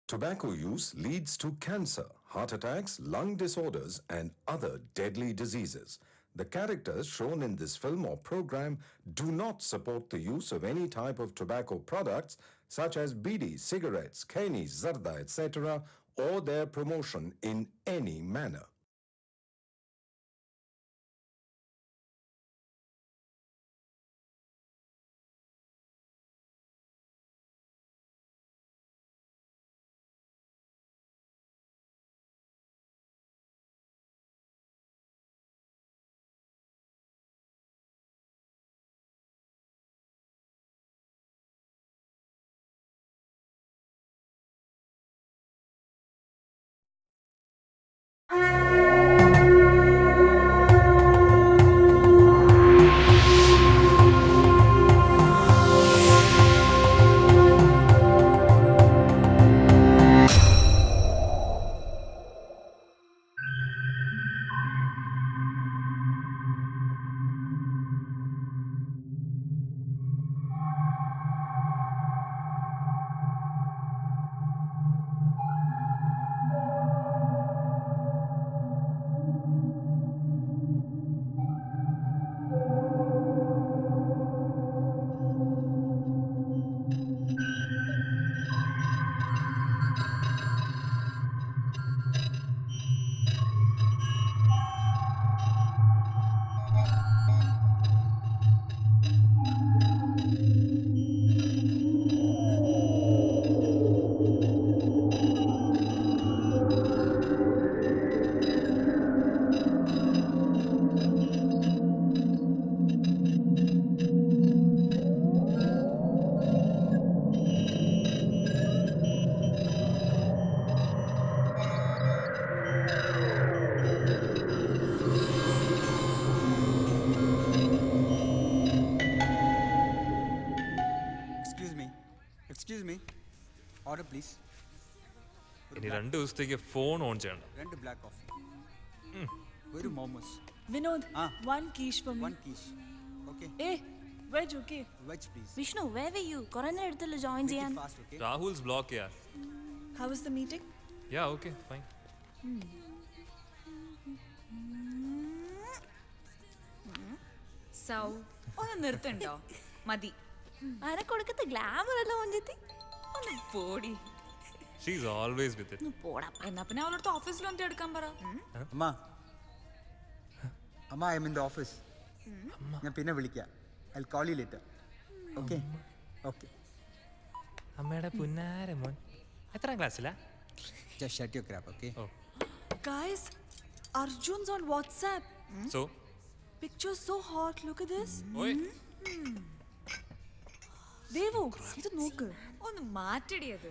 Tobacco use leads to cancer, heart attacks, lung disorders, and other deadly diseases. The characters shown in this film or program do not support the use of any type of tobacco products such as bidi, cigarettes, kani, zarda, etc., or their promotion in any manner. Excuse me excuse me order please ഇനി രണ്ട് ദിവസത്തേക്ക് phone on ചെയ്യണ്ട രണ്ട് black coffee ഒരു momos Vinod, Ah. one quiche for me. One quiche okay Eh, veg, okay. Veg please Vishnu where were you കുറെ നേരം എടുത്തല്ലോ join ചെയ്യാൻ ഫാസ്റ്റ് ഓക്കെ രാഹുൽസ് ബ്ലോക്ക് ചെയ്യാ How was the meeting? Yeah okay fine so ഒന്ന് നിർത്തുണ്ടോ മതി അനക്കൊടുക്കത്തെ glamour അല്ല മഞ്ചത്തി ഒന്ന് പോടി ഷീസ് ഓൾവേസ് വിത്ത് ഇറ്റ് പോടാ എന്നാ പിന്നെ അവളടുത്ത് ഓഫീസിൽ വന്നിട്ട് എടുക്കാൻ പറ അമ്മ അമ്മ I'm in the office ഞാൻ പിന്നെ വിളിക്കാം I call you later okay okay അമ്മയുടെ പുന്നാര മോൻ എത്രാം ക്ലാസ്സിലാ just shut your crap okay oh Guys, Arjun's on WhatsApp. So Picture's so hot. Look at this. ഓയ് Devu, ഇത് നോക്ക്. ഒന്ന് മാറ്റടി അത്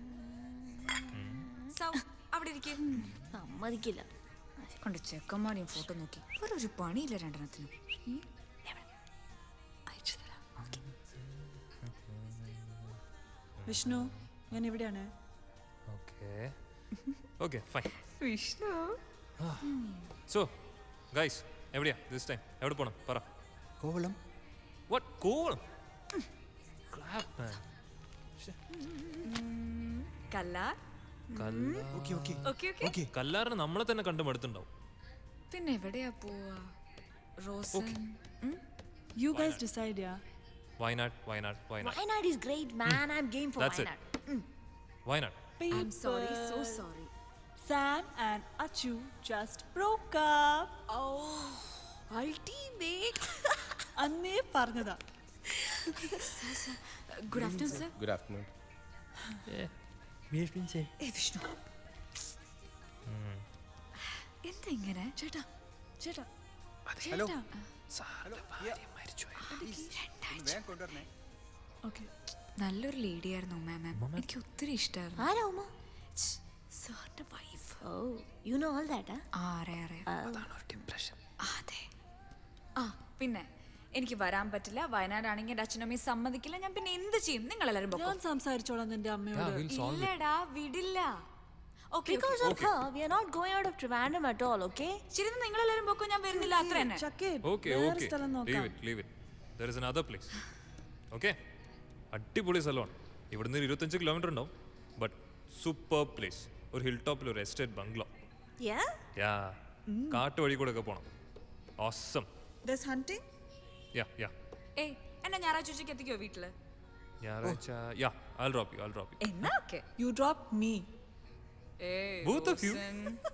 സൗ അവിടെ ഇരിക്കും സമ്മതിക്കില്ല കൊണ്ട് ചെക്കന്മാരെയും ഫോട്ടോ നോക്കി വേറെ ഒരു പണിയില്ല രണ്ടെണ്ണത്തിനും ഉം. അയച്ചു തരാം വിഷ്ണു ഞാൻ ഇവിടെയാണ് okay okay fine Vishnu so guys എവിടെയാ ദിസ് ടൈം എവിടെ പോണം പറ കോവളം വാട്ട് കോളം ക്ലാപ്പ് man Kallar Kallar okay okay okay okay okay കല്ലാറിന് നമ്മളെ തന്നെ കണ്ടു മടുത്തുണ്ടാവും പിന്നെ എവിടെയാ പോവാ റോസൻ ഉം? You guys decide, yeah. Wayanad Wayanad Wayanad Wayanad is great man i'm game for That's it. Wayanad Wayanad I'm sorry, so People. sorry. Sam and Achu just broke up. Ultimate. അന്നേ പറഞ്ഞതാ Good afternoon, sir. Good afternoon. ഏ വിഷ്ണു എന്താ ഇങ്ങനെ ചേട്ടാ ചേട്ടാ ഹലോ ചേട്ടാ ഹലോ വേഗം കൊണ്ടുവരണേ okay നല്ലൊരു ലേഡി ആയിരുന്നു മാം മാം എനിക്ക് ഒത്തിരി ഇഷ്ടമായിരുന്നു ആരാ ഉമ്മ സാറിന്റെ wife oh you know all that ആ അറിയാം അറിയാം അതെ ആ പിന്നെ എനിക്ക് വരാൻ പറ്റില്ല വയനാടാണെങ്കിൽ എൻ്റെ അച്ഛനമ്മയും സമ്മതിക്കില്ല ഞാൻ പിന്നെ എന്ത് ചെയ്യും നിങ്ങൾ എല്ലാവരും ഞാൻ സംസാരിച്ചോളാം നിന്റെ അമ്മയോട് ഇല്ലടാ വിടില്ല okay because of her we are not going out of trivandrum at all okay ശരി നിങ്ങൾ എല്ലാവരും പൊക്കോ ഞാൻ വരുന്നില്ല അത്ര തന്നെ ചക്കേ ഓക്കെ വേറെ ഓക്കെ സ്ഥലം ലീവ് നോക്കാം it leave it there is another place okay അടിപൊളി സ്ഥലമാണ് ഇവിടുന്ന് ഒരു ഇരുപത്തഞ്ച് കിലോമീറ്റർ ഉണ്ടാവും ബട്ട് സൂപ്പർ പ്ലേസ് ഒരു ഹിൽ ടോപ്പിൽ ഒരു എസ്റ്റേറ്റ് ബംഗ്ലോ Yeah? യാ കാട്ടു വഴി കൂടെ ഒക്കെ പോണം ഓസം There's hunting? യാ യാ ഏയ് എന്നെ ഞായറാഴ്ച ഉച്ചയ്ക്ക് എത്തിക്കോ വീട്ടില് ഞായറാഴ്ച yeah I'll drop you I'll drop you എന്നാ okay You drop me. Both of you?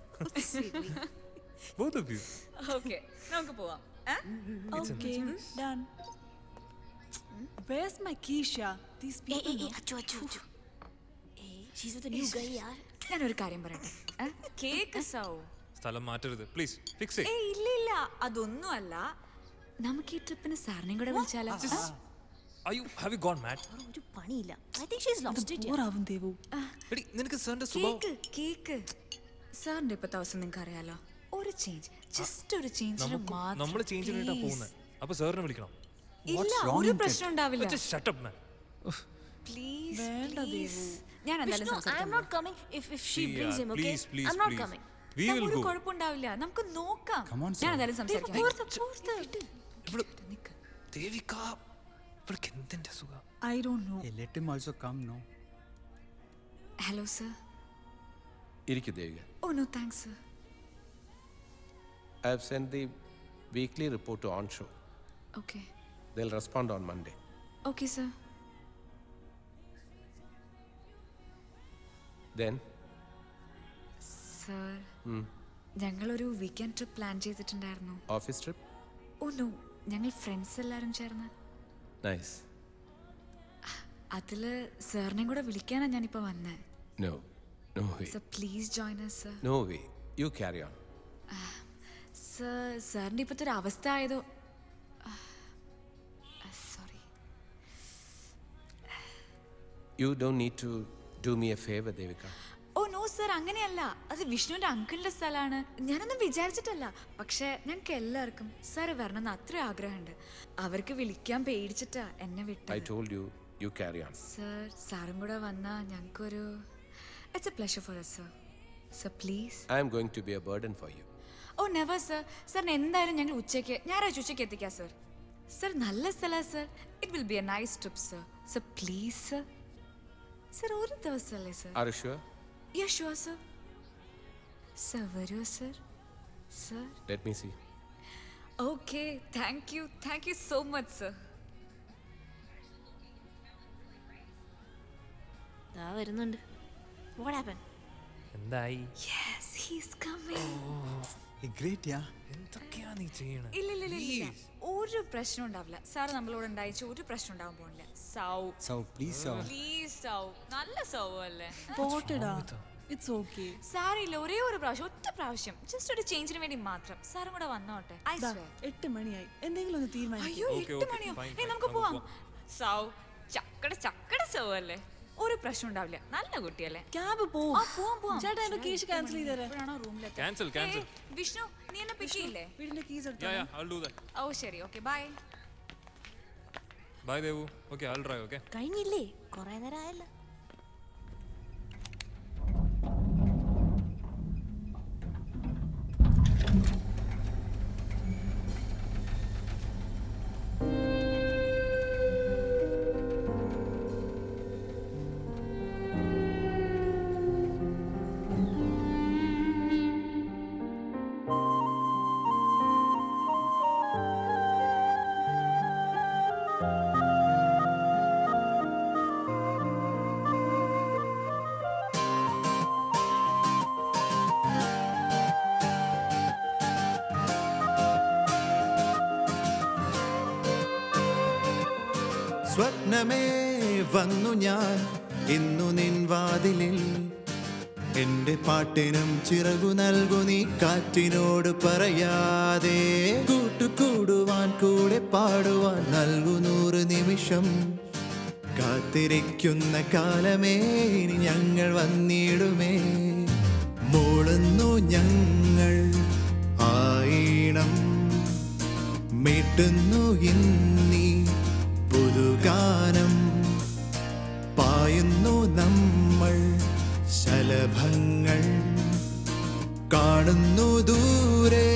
Both of you okay നമുക്ക് പോവാം ഏ? Okay, done. Where's my Keisha? These Hey, people. hey, hey, achu, achu, achu. Hey, she's with a new guy, yaar. ഞാനൊരു കാര്യം പറയട്ടെ ഏ? Cake സൗ സ്ഥലം മാറ്റരുത് please fix ഏയ് ഇല്ല ഇല്ല അതൊന്നും അല്ല നമുക്ക് ഈ ട്രിപ്പിന് സാറിനെയും കൂടെ വിളിച്ചാലോ ആ? I you have you gone mad ഒരു പണിയില്ല I think she's lost it Bore ആവും ദേവു. എടി നിനക്ക് സാറിന്റെ സ്വഭാവം കേക്ക് കേക്ക് സാറിന്റെ ഇപ്പത്തെ അവസ്ഥ നിങ്ങൾക്ക് അറിയാലോ ഒരു ചേഞ്ച് ജസ്റ്റ് ഒരു ചേഞ്ചിന് നമുക്ക് നമ്മൾ ചേഞ്ച് ചെയ്തിട്ടാ പോകുന്നത് അപ്പൊ സാറിനെ വിളിക്കണം ഇല്ല What's wrong ഒരു in പ്രശ്നം ഉണ്ടാവില്ല ഷട്ട് അപ്പ് മാൻ പ്ലീസ് വേണ്ട പ്ലീസ് ഞാൻ എന്തായാലും Vishnu, I'm സംസാരിക്കാം not coming if, if she See, brings yaar, him, okay? please, please, I'm not please. coming. We will ഒരു go. കുഴപ്പമുണ്ടാവില്ല നമുക്ക് നോക്കാം Come on, ഞാൻ sir. എന്തായാലും സംസാരിക്കാം പോർത്ത്, പോർത്ത്. ഇവള് നിക്ക്. ദേവിക ഇവൾക്ക് എന്തിന്റെ സുഖം I don't know. Hey, let him also come, no? Hello sir ഇരിക്കു Devika oh no thanks sir I have sent the weekly report to onshore. Okay They'll respond on Monday. Okay sir Then, sir ഞങ്ങളൊരു weekend trip plan ചെയ്തിട്ടുണ്ടായിരുന്നു office trip? Oh no ഞങ്ങൾ friends എല്ലാവരും ചേർന്ന് Nice. അതില് സാറിനെയും കൂടെ വിളിക്കാനാ ഞാനിപ്പോ വന്നേ No, no way. Sir please join us sir No way. You carry on. Sir സാറിന്റെ ഇപ്പോഴത്തെ ഒരു അവസ്ഥ ആയതോ sorry You don't need to do me a favor, Devika. Oh no sir അങ്ങനെയല്ല അത് വിഷ്ണുവിന്റെ അങ്കിളിന്റെ സ്ഥലമാണ് ഞാനൊന്നും വിചാരിച്ചിട്ടല്ല പക്ഷെ ഞങ്ങൾക്ക് എല്ലാവർക്കും സാർ വരണമെന്ന് അത്ര ആഗ്രഹമുണ്ട് അവർക്ക് വിളിക്കാൻ പേടിച്ചിട്ടാ എന്നെ I വിട്ടത് told you, you carry on. Sir സാറും കൂടെ വന്നാ ഞങ്ങൾക്കൊരു it's a pleasure for us sir sir please I am going to be a burden for you. Oh never sir സാറിന് എന്തായാലും ഞങ്ങൾ ഉച്ചയ്ക്ക് ഞായറാഴ്ച ഉച്ചയ്ക്ക് എത്തിക്കാം സർ സർ നല്ല സ്ഥലമാണ് sir it will be a nice trip sir sir please sir sir ഒരു ദിവസമല്ലേ sir Are you sure? Yeah sure sir sir വരുമോ sir sir Let me see. Okay thank you thank you so much sir ദാ വരുന്നുണ്ട്. What happened? എന്തായി yes he's coming Hey, great, yeah. എന്തൊക്കെയാ നീ ചെയ്യണേ ഇല്ല ഇല്ല ഇല്ല ഇല്ല ഒരു പ്രശ്നം ഉണ്ടാവില്ല സാർ നമ്മളോട് ഉണ്ടായിച്ച ഒരു പ്രശ്നം ഉണ്ടാവാൻ പോണില്ല സൗ So, please, sir. പ്ലീസ് സൗ നല്ല സൗ അല്ലേ പോട്ടെടാ. It's okay. സാറില്ല ഒരേ ഒരു പ്രാവശ്യം ഒറ്റ പ്രാവശ്യം ജസ്റ്റ് ഒരു ചേഞ്ചിന് വേണ്ടി മാത്രം സാറും കൂടെ വന്നോട്ടെ I ദാ, swear. എട്ട് മണിയായി എന്തെങ്കിലും ഒന്ന് തീരുമാനിക്കും അയ്യോ Okay, എട്ട് okay, മണിയോ fine, ഏയ് fine, നമുക്ക് നമുക്ക് പോവാം സൗ ചക്കട ചക്കട സൗ അല്ലേ ഒരു പ്രശ്നം ഉണ്ടാവില്ല നല്ല കുട്ടിയല്ലേ ക്യാബ് പോവും ആ പോവാം പോവാം ചേട്ടാ എന്റെ കേസ് ക്യാൻസൽ ചെയ്തേരെ എപ്പോഴാണോ റൂമിലെത്തി Cancel, cancel. വിഷ്ണു നീ എന്നെ പിക്ക് ചെയ്യില്ലേ വീടിന്റെ കീസ് യാ എടുത്തോ yeah I do that oh ശരി okay bye bye Devu okay I drive okay കഴിഞ്ഞില്ലേ കുറെ നേരം ആയല്ലോ സ്വപ്നമേ വന്നു ഞാൻ ഇന്നു നിൻ വാതിലിൽ എന്റെ പാട്ടിനും ചിറകു നൽകു നീ കാറ്റിനോട് പറയാതെ കൂട്ടുകൂടുവാൻ കൂടെ പാടുവാൻ നൽകു നൂറ് നിമിഷം കാത്തിരിക്കുന്ന കാലമേ ഇനി ഞങ്ങൾ വന്നിടുമേ മൂളുന്നു ഞങ്ങൾ ആയിണം മീട്ടുന്നു ഇന്നീ പുതുഗാനം പായുന്നു നമ്മൾ ശലഭങ്ങൾ കാണുന്നു ദൂരെ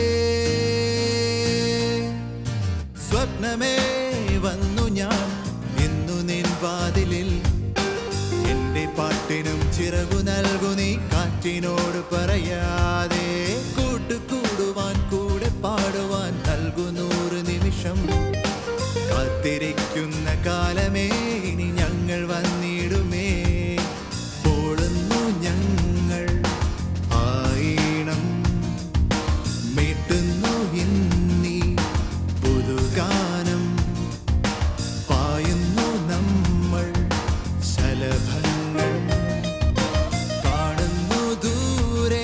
സ്വപ്നമേ വന്നു ഞാൻ ഇന്നു നിൻ വാതിലിൽ എന്റെ പാട്ടിനും ചിറ ചിറകു നൽകു നീ കാറ്റിനോട് പറയാതെ കൂട്ടുകൂടുവാൻ കൂടെ പാടുവാൻ നൽകു നൂറ് നിമിഷം കാത്തിരിക്കുന്ന കാലമേ ഇനി ഞങ്ങൾ വന്നിടുമേ പോളുന്നു ഞങ്ങൾ ആയിണം മീട്ടുന്നു ഇന്നീ പുതുഗാനം പായുന്നു നമ്മൾ ശലഭങ്ങൾ കാണുന്നു ദൂരെ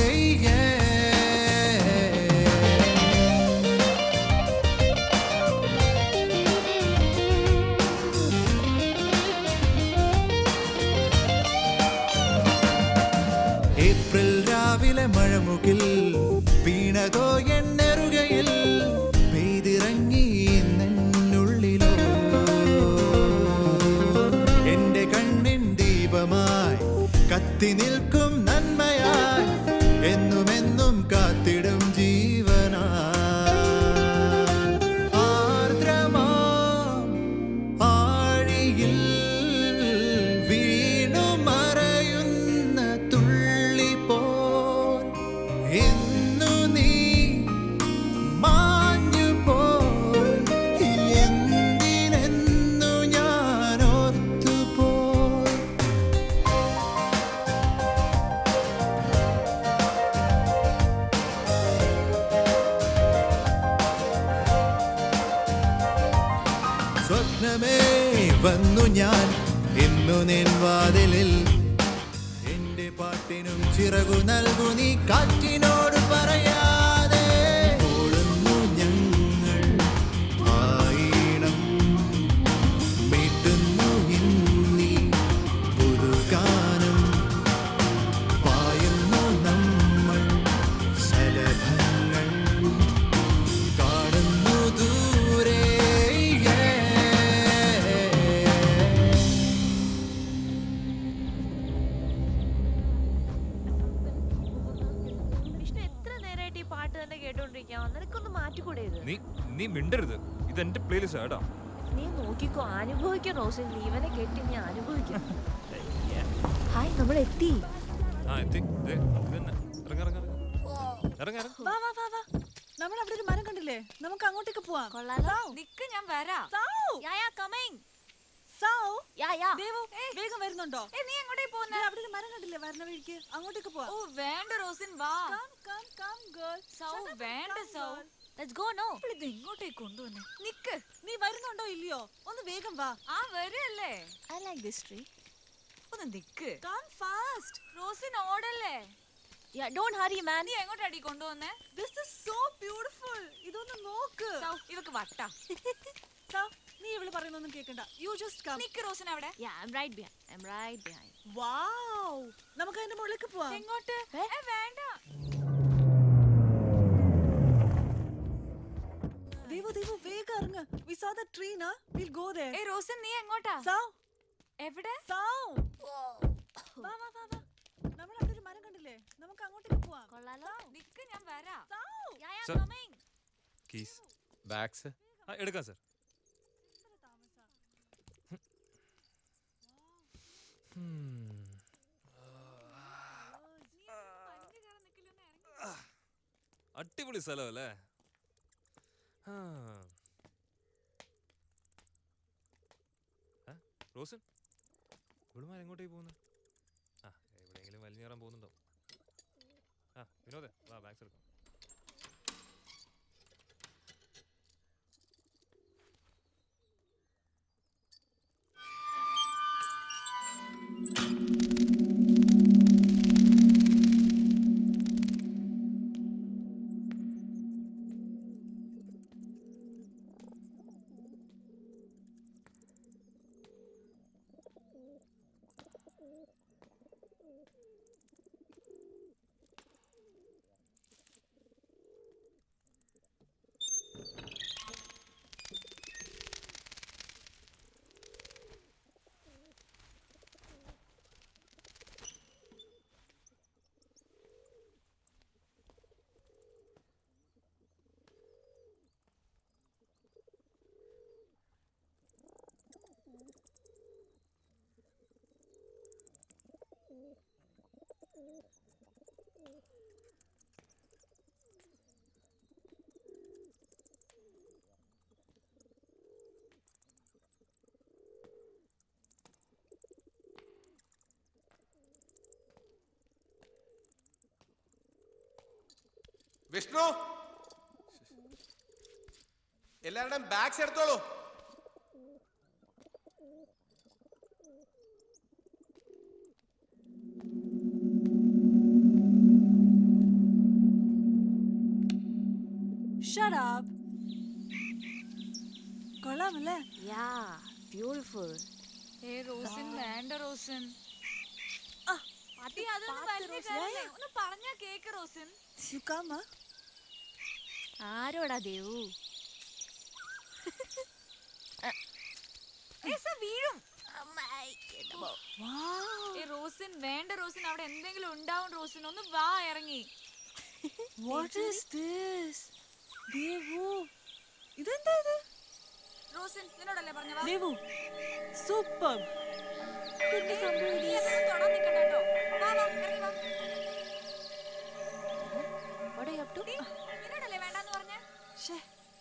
ഏപ്രിൽ രാവിലെ മഴമുകിൽ വീണതോ എന്നെറുകയിൽ പെയ്തിറങ്ങി എന്നുള്ളിലോ എന്റെ കണ്ണിൻ ദീപമായി കത്തി നിൽക്കും നന്മയായി എന്നുമെന്നും കാത്തിടും ജീവനാ ആർദ്രമാം ആഴിയിൽ വീണു മറയുന്ന തുള്ളി പോൽ എന്നു നീ മാഞ്ഞു പോയി എന്തിനെന്നു ഞാൻ ഓർത്തുപോയി സ്വപ്നമേ വന്നു ഞാൻ ഇന്നു നിൻ വാതിലിൽ എന്റെ പാട്ടിനും ചിറകു നൽകു നീ കാറ്റിനോട് പറയാതെ ഓടുന്നു ഞങ്ങൾ ആയിണം മീട്ടുന്നു ഇന്നീ പുതുഗാനം പായുന്നു നമ്മൾ ശലഭങ്ങൾ കാണുന്നു ദൂരെ വിഷ്ണു എത്ര നേരമായിട്ട് ഈ പാട്ട് തന്നെ കേട്ടോണ്ടിരിക്കാം നിനക്കൊന്ന് മാറ്റിക്കൂടെ ഇത് നീ നീ മിണ്ടരുത് ഇത് എന്റെ പ്ലേലിസ്റ്റ് കേട്ടോ നീ നോക്കിക്കോ അനുഭവിക്കും റോസിൽ നീ ഇവനെ കെട്ടി ഞാൻ അനുഭവിക്കും ഹായ് നമ്മൾ എത്തി ആ എത്തി ദേ, ഇത് തന്നെ ഇറങ്ങ ഇറങ്ങ ഇറങ്ങ ഇറങ്ങ വാ വാ വാ വാ നമ്മൾ അവിടെ ഒരു മരം കണ്ടില്ലേ നമുക്ക് അങ്ങോട്ടേക്ക് പോവാം കൊള്ളാലോ നിക്ക് ഞാൻ വരാം സാവു യാ യാ കമിങ് സാവു യാ യാ ദേവു വേഗം വരുന്നുണ്ടോ ഏ നീ എങ്ങോട്ടേ ദേ, പോകുന്ന അവിടെ ഒരു മരം കണ്ടില്ലേ വരണ വഴിക്ക് അങ്ങോട്ടേക്ക് പോവാം ഓ വേണ്ട റോസിൻ വാ കം കം കം ഗേൾ സൗ വേണ്ട സൗ ലെറ്റ്സ് ഗോ നോ ഇത് എങ്ങോട്ടേ കൊണ്ടുവന്നേ നിക്ക് നീ വരുന്നുണ്ടോ ഇല്ലയോ ഒന്ന് വേഗം വാ ആ വരല്ലേ ഐ ലൈക്ക് ദിസ് ട്രീ ഒന്ന് നിക്ക് കം ഫാസ്റ്റ് റോസിൻ ഓടല്ലേ യാ ഡോണ്ട് ഹറി മാൻ നീ എങ്ങോട്ടാടി കൊണ്ടുവന്നേ ദിസ് ഈസ് സോ ബ്യൂട്ടിഫുൾ ഇതൊന്ന് നോക്ക് സൗ ഇവക്ക് വട്ടാ സൗ നീ ഇവള് പറയുന്നൊന്നും കേക്കണ്ട യു ജസ്റ്റ് കം നിക്ക് റോസിൻ അവിടെ yeah I am right behind I am right behind wow നമുക്ക് അതിന്റെ മുകളിലേക്ക് പോവാം എങ്ങോട്ട് ഏ? ഏ വേണ്ട ദേവു ദേവു വേഗം ഇറങ്ങ് we saw the tree na we'll go there ഏ റോസിൻ നീ എങ്ങോട്ടാ സൗ എവിടെ സൗ വാ വാ വാ വാ നമ്മൾ അവിടെ ഒരു മരം കണ്ടില്ലേ നമുക്ക് അങ്ങോട്ടേക്ക് പോവാം കൊള്ളാലോ നിക്ക് ഞാൻ വരാം so yeah yeah Sir. Coming keys bags ആ എടുക്കാം സർ അടിപൊളി സ്ഥലം അല്ലേ ആ. ഏ? റോസൻ ഇവിടുമാർ എങ്ങോട്ടേക്ക് പോകുന്നു ആ എവിടെയെങ്കിലും വലിഞ്ഞേറാൻ പോകുന്നുണ്ടോ ആ വിനോദേ വാ ബാഗ്സ് എടുക്കാം വിഷ്ണു എല്ലാവരുടെയും ബാഗ്സ് എടുത്തോളൂ Shut up. കൊള്ളാമല്ലേ യാ ബ്യൂട്ടിഫുൾ ഏ റോസിൻ വേണ്ട റോസിൻ ആ, മതി അതൊന്നും പാത്ത് വലിയ റോസിൻ. കാര്യമില്ല. ഒന്ന് പറഞ്ഞാ കേക്ക് റോസിൻ You come, huh? ആരോടാ ദേവു ഏ സർ വീഴും Wow. ഏ റോസിൻ വേണ്ട റോസിൻ അവിടെ എന്തെങ്കിലും ഉണ്ടാവും റോസിൻ ഒന്ന് വാ ഇറങ്ങി What is this? ദേവു ഇതെന്താ ഇത് റോസിൻ നിന്നോടല്ലേ പറഞ്ഞ വാ ദേവു സൂപ്പർ നീ അതൊന്നും തൊടാൻ നിക്കണ്ട കേട്ടോ വാ വാ ഇറങ്ങി വാ What are you up to? നീ നിന്നോടല്ലേ വേണ്ടാന്ന് പറഞ്ഞ ഷേ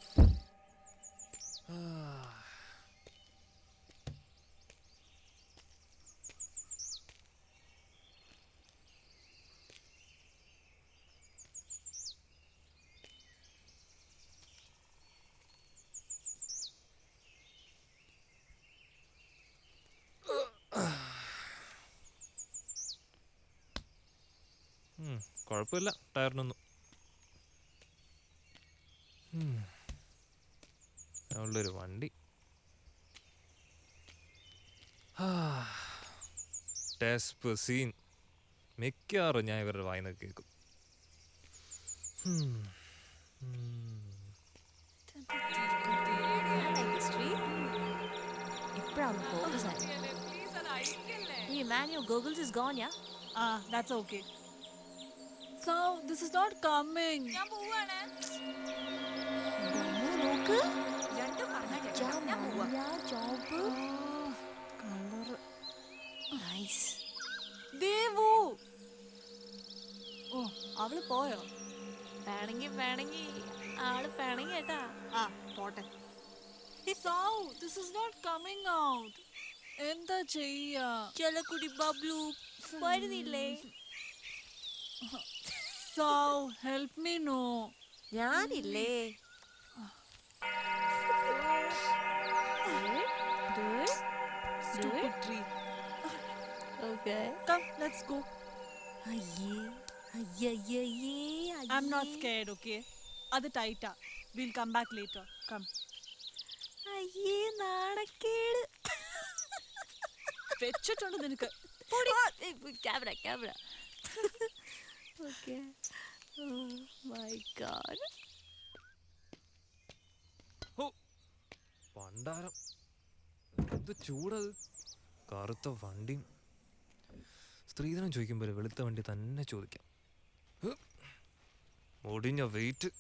ഉം, കുഴപ്പമില്ല ടയറിനൊന്നും ഉം. അവളുടെ ഒരു വണ്ടി സീൻ മിക്കവാറും ഞാൻ ഇവരുടെ വായന കേൾക്കും ഉം. ഉം. ഇപ്പഴാണ് ഫോക്കസ് ആയത് പ്ലീസ് അത് അഴിക്കല്ലേ ഈ man your goggles is gone yeah Ah, that's okay. So, this is not coming. ഞാൻ പോവാണ് നോക്ക് രണ്ടും പറഞ്ഞാ കേൾക്കാം ഞാൻ പോവാ job Oh, color. Nice Devu oh അവള് പോയോ വേണമെങ്കിൽ വേണമെങ്കിൽ ആള് വേണമെങ്കിൽ കേട്ടാ ആ പോട്ടെ so this is not coming out എന്താ ചെയ്യാ ചെലക്കുടി ബബ്ലു വരുന്നില്ലേ സോ ഹെൽപ്പ് മീ നോ ഞാനില്ലേ stupid tree okay come let's go അയ്യേ അയ്യയ്യേ i'm not scared okay അത് ടൈറ്റാ we'll come back later come അയ്യേ നാണക്കേട് വെച്ചിട്ടുണ്ട് നിനക്ക് camera camera okay my god ഹോ, പണ്ടാരം എന്ത് ചൂടത് കറുത്ത വണ്ടിയും സ്ത്രീധനം ചോദിക്കുമ്പോൾ വെളുത്ത വണ്ടി തന്നെ ചോദിക്കാം ഹ്, മുടിഞ്ഞ വെയിറ്റ്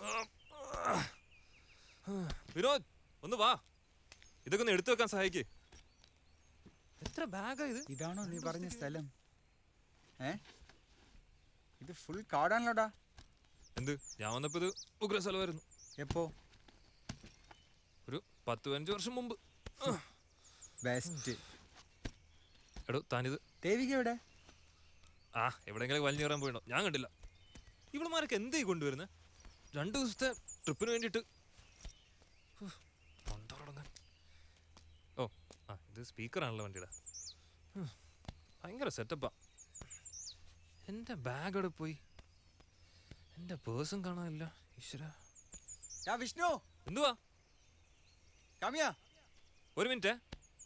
വിനോദ് ഒന്ന് വാ ഇതൊക്കെ ഒന്ന് എടുത്തു വെക്കാൻ സഹായിക്കേ എത്ര ബാഗാ ഇത് ഇതാണോ നീ പറഞ്ഞ സ്ഥലം ഏ ഇത് ഫുൾ കാടാണല്ലോടാ എന്ത് ഞാൻ വന്നപ്പോ ഇത് ഉഗ്ര സ്ഥലമായിരുന്നു എപ്പോ ഒരു പത്ത് പതിനഞ്ച് വർഷം മുമ്പ് ബെസ്റ്റ് എടോ താനിത് ദേവിക എവിടെ ആ എവിടെയെങ്കിലും വലിഞ്ഞു കയറാൻ പോയിണ്ടോ ഞാൻ കണ്ടില്ല ഇവളുമാരൊക്കെ എന്തേ കൊണ്ടുവരുന്നത് രണ്ടു ദിവസത്തെ ട്രിപ്പിന് വേണ്ടിയിട്ട് ഹ്, തൊണ്ടടങ്ങാൻ ഓ ആ ഇത് സ്പീക്കറാണല്ലോ വണ്ടിയുടെ ഹ്, ഭയങ്കര സെറ്റപ്പാ എൻ്റെ ബാഗ് അവിടെ പോയി എൻ്റെ പേഴ്സും കാണാനില്ല ഈശ്വര യാ വിഷ്ണു എന്തുവാ കമ്മിയാ ഒരു മിനിറ്റ്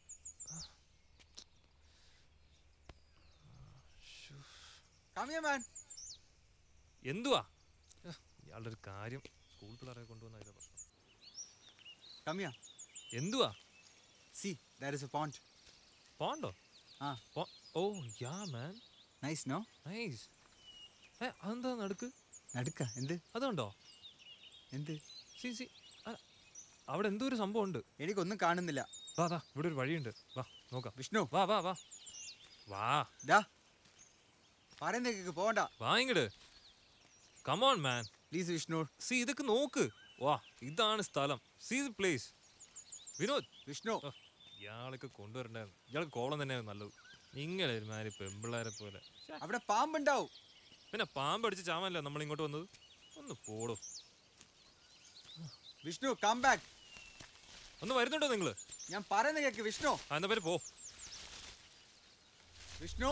കമ്മിയ മാൻ എന്തുവാ ഹ്, ഇയാളുടെ ഒരു കാര്യം സ്കൂൾ പിള്ളേരെ കൊണ്ടുവന്ന ഇതാ പ്രശ്നം കമ്മിയ എന്തുവാ see there is a pond പോണ്ടോ ആ പോ- oh yeah man nice no nice ഏ അതെന്താ നടുക്ക് നടുക്ക എന്ത് അതുണ്ടോ എന്ത് സി സി അ- അവിടെ എന്തോ ഒരു സംഭവം ഉണ്ട് എനിക്കൊന്നും കാണുന്നില്ല വാ വാ ഇവിടെ ഒരു വഴിയുണ്ട് വാ നോക്കാം വിഷ്ണു വാ വാ വാ വാ ഡാ പറയുന്നേക്ക് പോവണ്ട വാ ഇങ്ങട് come on man please Vishnu see ഇതൊക്കെ നോക്ക് വാ ഇതാണ് സ്ഥലം see the place Vinod Vishnu ഓ, ഇയാളൊക്കെ കൊണ്ടുവരണ്ടായിരുന്നു ഇയാൾക്ക് കോളം തന്നെയാണ് നല്ലത് നിങ്ങളെ ഒരുമാതിരി പെമ്പിള്ളേരെ പോലെ ശ്ശെ, അവിടെ പാമ്പുണ്ടാവും പിന്നെ പാമ്പ് അടിച്ച് ചാമല്ലോ നമ്മൾ ഇങ്ങോട്ട് വന്നത് ഒന്ന് പോടോ വിഷ്ണു കം ബാക്ക് ഒന്ന് വരുന്നുണ്ടോ നിങ്ങള് ഞാൻ പറയുന്ന കേക്ക് വിഷ്ണു ആ എന്നാ പേര് പോ വിഷ്ണു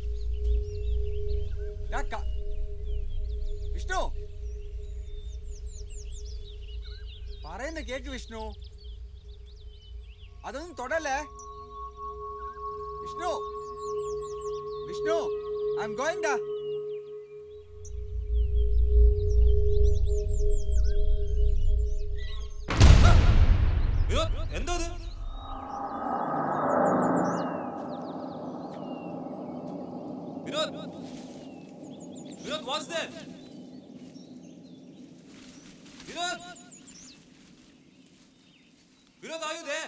ഡാ ക- വിഷ്ണു പറയുന്ന കേക്ക് വിഷ്ണു അതൊന്നും തൊടല്ലേ Vishnu Vishnu I'm going ഡാ വിനോദ് എന്തോ ഇത് Vinod Vinod what's that Vinod Vinod are you there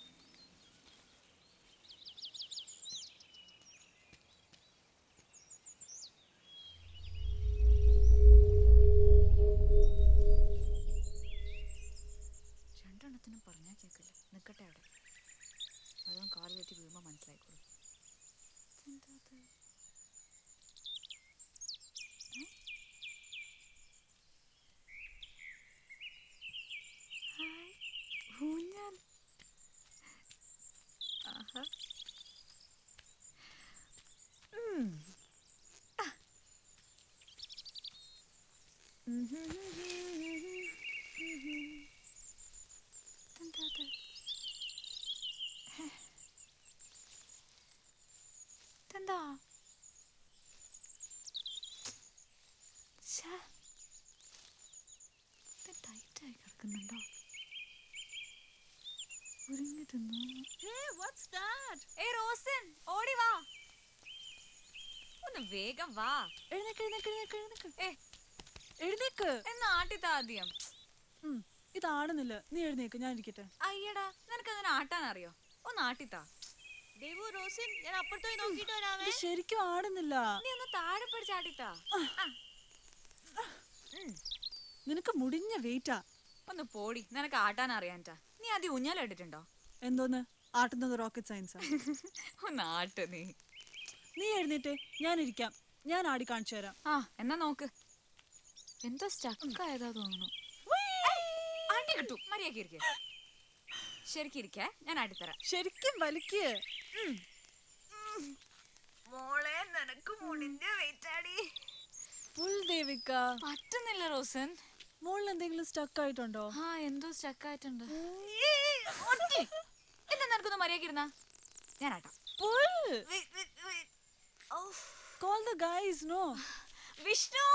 രണ്ടെണ്ണത്തിനും പറഞ്ഞാൽ കേൾക്കില്ല നിൽക്കട്ടെ അവിടെ അതും കാല് തെറ്റി വീഴുമ്പോൾ മനസ്സിലായിക്കോളും ഇതെന്താ ഇത്? ഏ? ഹായ് ഊഞ്ഞാൽ ആഹാ ഉം. ആ. ഉം ഹും ഹും ഹും ഹും ഹും ഹും. ഇതെന്താ ഇത്? ഹേ. ഇതെന്താ ഛേ. ഇത് ടൈറ്റായി കിടക്കുന്നുണ്ടോ ഉരുങ്ങി തിന്നു Hey, what's that? ഏ റോസൻ ഓടി വാ ഒന്ന് വേഗം വാ എഴുന്നേക്ക് എഴുന്നേക്ക് എഴുന്നേക്ക് എഴുന്നേക്ക് ഏ എഴുന്നേക്ക് എന്നാ ആട്ടിത്താ ആദ്യം ഉം, ഇതാടുന്നില്ല നീ എഴുന്നേക്ക് ഞാൻ ഇരിക്കട്ടെ അയ്യടാ നിനക്ക് അതിനെ ആട്ടാൻ അറിയോ ഒന്ന് ആട്ടിത്താ ദേവു റോസിൻ ഞാൻ അപ്പുറത്ത് പോയി നോക്കിയിട്ട് വരാമേ ഇത് ശരിക്കും ആടുന്നില്ല നീ ഒന്ന് താഴെ പിടിച്ച് ആട്ടിത്താ ആ, നിനക്ക് മുടിഞ്ഞ വെയിറ്റാ ഒന്ന് പോടി നിനക്ക് ആട്ടാൻ അറിയാൻറ്റാ നീ ആദ്യം ഊഞ്ഞാലിട്ടിട്ടുണ്ടോ എന്തോന്ന് ആട്ടുന്നത് റോക്കറ്റ് സയൻസാ ഒന്ന് ആട്ട് നീ നീ എഴുന്നേറ്റേ ഞാൻ ഇരിക്കാം ഞാൻ ആടി കാണിച്ചു തരാം ആ എന്നാ നോക്ക് എന്തോ സ്റ്റക്കായതാ തോന്നുന്നു ആട്ടി കിട്ടു മര്യാദക്ക് ഇരിക്കെ ശരിക്കും ഇരിക്കേ ഞാൻ ആട്ടിത്തരാം ശരിക്കും വലിക്ക് മോളെ നിനക്ക് മുടിന്റെ വെയിറ്റാടി ഫുൾ ദേവിക്ക പറ്റുന്നില്ല റോസൻ മോളിൽ എന്തെങ്കിലും സ്റ്റക്ക് ആയിട്ടുണ്ടോ ആ എന്തോ സ്റ്റക്കായിട്ടുണ്ട് എന്താ നിനക്കൊന്ന് മര്യാദക്ക് ഇരുന്നാ ഞാൻ ആട്ടാം call the guys no Vishnu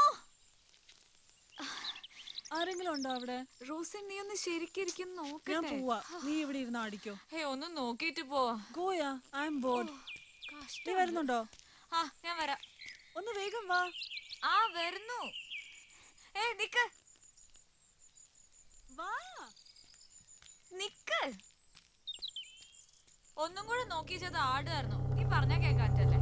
ആരെങ്കിലും ഉണ്ടോ അവിടെ റോസൻ നീ ഒന്ന് ശരിക്കിരിക്കും ഞാൻ നോക്കട്ടെ പോവാ നീ ഇവിടെ ഇരുന്ന് ആടിക്കോ ഹേ ഒന്ന് നോക്കിയിട്ട് പോ ഗോയാ ഐ എം ബോർഡ് നീ കഷ്ടം വരുന്നുണ്ടോ ആ ഞാൻ വരാം ഒന്ന് വേഗം വാ ആ വരുന്നു ഏ നിക്ക് വാ നിക്ക് ഒന്നും കൂടെ നോക്കിച്ചത് ആടുമായിരുന്നു നീ പറഞ്ഞ കേക്കാറ്റല്ലേ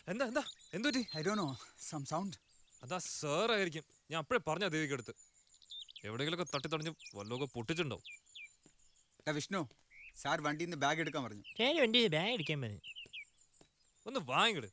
എന്താ എന്താ എന്തു പറ്റി ഐ ഡോ നോ സം സൗണ്ട് അതാ സാർ ആയിരിക്കും ഞാൻ അപ്പഴേ പറഞ്ഞ ദേവിക്ക് അടുത്ത് എവിടെയെങ്കിലൊക്കെ തട്ടി തടഞ്ഞ് വല്ലതൊക്കെ പൊട്ടിച്ചിട്ടുണ്ടാവും എടാ വിഷ്ണു സാർ വണ്ടിയിൽ നിന്ന് ബാഗ് എടുക്കാൻ പറഞ്ഞു ശരി വണ്ടി ബാഗ് അടിക്കാൻ പറഞ്ഞു ഒന്ന് വാങ്ങിട്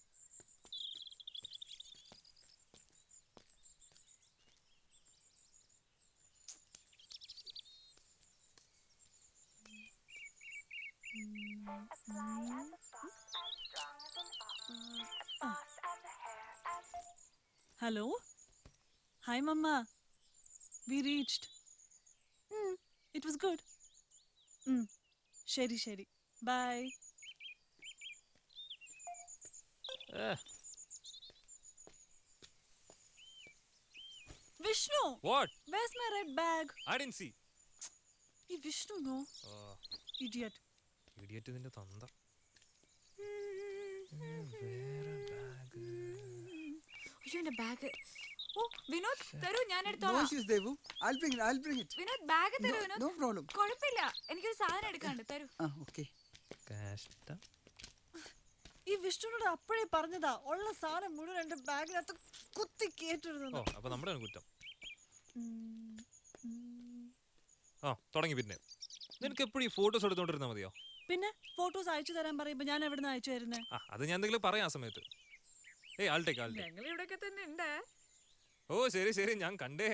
Hello? Hi, Mama. We reached. Mm, it was good. Mm. Sherry, Sherry. Bye. Vishnu, what where's my red bag? I didn't see Hey, Vishnu, no. Idiot. Idiot നിന്റെ തന്ത അയ്യോ എന്റെ ബാഗ് ഓ വിനോദ് തരൂ ഞാൻ നോ എടുത്തോളാം issues Devu I bring I bring it Vinod bag തരൂ Vinod no problem കുഴപ്പമില്ല എനിക്കൊരു സാധനം എടുക്കാണ്ട് തരൂ ആ ഓക്കെ കഷ്ടം ഈ വിഷ്ണുനോട് അപ്പോഴേ പറഞ്ഞതാ ഉള്ള സാധനം മുഴുവൻ എന്റെ ബാഗിനകത്ത് കുത്തി ഓ കേട്ടിരുന്നു അപ്പൊ നമ്മുടെ കുറ്റം ആ തുടങ്ങി പിന്നെ നിനക്ക് എപ്പോഴും ഈ ഫോട്ടോസ് എടുത്തോണ്ടിരുന്നാ മതിയോ പിന്നെ ഫോട്ടോസ് അയച്ചു തരാൻ പറയുമ്പോ ഞാൻ എവിടുന്ന് അയച്ചു തരുന്നേ ആ അത് ഞാൻ എന്തെങ്കിലും പറയാം ആ സമയത്ത് ഏയ് ആൾട്ടേക്ക് ആൾട്ടേക്ക് ഞങ്ങൾ ഇവിടെയൊക്കെ തന്നെ ഉണ്ട് ഓ ശരി ശരി ഞാൻ കണ്ടേ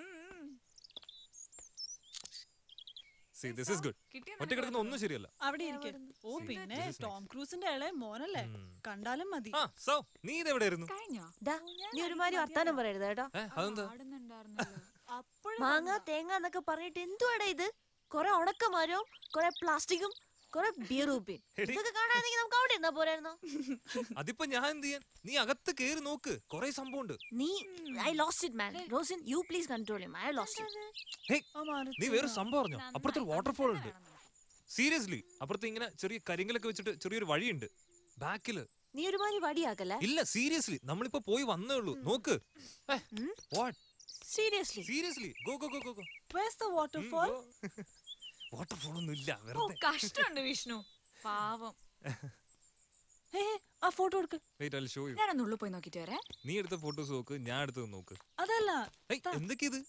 സി ദിസ് ഇസ് ഗുഡ് കിട്ടിയോ ഒറ്റ കിടക്കുന്ന ഒന്നും ശരിയല്ല അവിടെ ഇരിക്കെ ഓ പിന്നെ This is ടോം ക്രൂസിന്റെ ഇളയ മോനല്ലേ ഉം. കണ്ടാലും മതി ആ സോ നീ ഇതെവിടെയായിരുന്നു കഴിഞ്ഞോ ദാ നീ ഒരുമാതിരി വർത്താനം പറയരുത് കേട്ടോ ഏ അതെന്താ പാടുന്നുണ്ടായിരുന്നല്ലോ അപ്പോഴും മാങ്ങ തേങ്ങ എന്നൊക്കെ പറഞ്ഞിട്ട് എന്തുവാടാ ഇത് കൊറേ ഉണക്കമരവും കൊറേ പ്ലാസ്റ്റിക്കും കൊറേ ബിയർ ഉപ്പിൻ എടി. ഇതൊക്കെ കാണാനെങ്കിൽ നമുക്ക് അവിടെ ഇരുന്നാ പോരായിരുന്നോ അതിപ്പോ ഞാൻ എന്ത് ചെയ്യാൻ നീ അകത്ത് കേറി നോക്ക് കൊറേ സംഭവം ഉണ്ട് നീ I lost it man Rosin you please control him I lost it hey ആ മാനത്ത് നീ വേറെ സംഭവം അറിഞ്ഞോ അപ്പുറത്തൊരു വാട്ടർഫോൾ ഉണ്ട് സീരിയസ്ലി അപ്പുറത്ത് ഇങ്ങനെ ചെറിയ കരിങ്കലൊക്കെ വെച്ചിട്ട് ചെറിയൊരു വഴിയുണ്ട് ബാക്കില് നീ ഒരുമാതിരി വടിയാക്കല്ലേ ഇല്ല സീരിയസ്ലി നമ്മളിപ്പോ പോയി വന്നേ ഉള്ളൂ നോക്ക് what seriously seriously go go go go go Where's the waterfall? Waterfall ഒന്നും ഇല്ല ഓ വെറുതെ കഷ്ടമുണ്ട് വിഷ്ണു പാവം ഹേ ഹേ, ആ ഫോട്ടോ എടുക്ക് വെയിറ്റ് അല്ല ഷോ യു ഞാനൊന്ന് ഉള്ളിൽ പോയി നോക്കിട്ട് വരാം നീ എടുത്ത ഫോട്ടോസ് നോക്ക് ഞാൻ എടുത്തത് നോക്ക് അതല്ല ഏയ് എന്തൊക്കെയാ ഇത്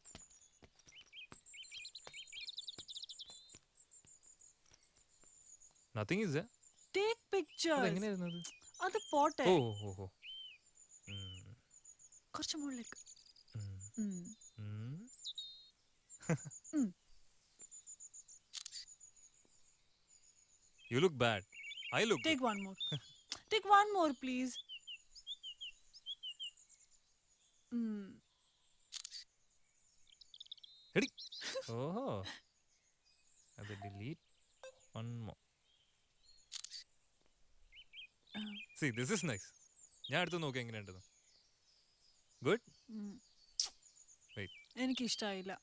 നത്തിങ് ഇസ് ടേക്ക് പിക്ചേഴ്സ് എങ്ങനെയായിരുന്നു അത് അത് പോട്ടെ ഓ ഓ ഓ ഉം, കുറച്ച് മുകളിലേക്ക് ഉം, ഉം. ഉം. ഉം. You look bad. I look Take good. one more. Take one more, please. Mm. എടി ഓഹോ അത് delete one more see this is nice ഞാൻ എടുത്ത് നോക്കി എങ്ങനെയുണ്ടെന്ന് ഗുഡ് Mm. Wait. എനിക്ക് ഇഷ്ടായില്ല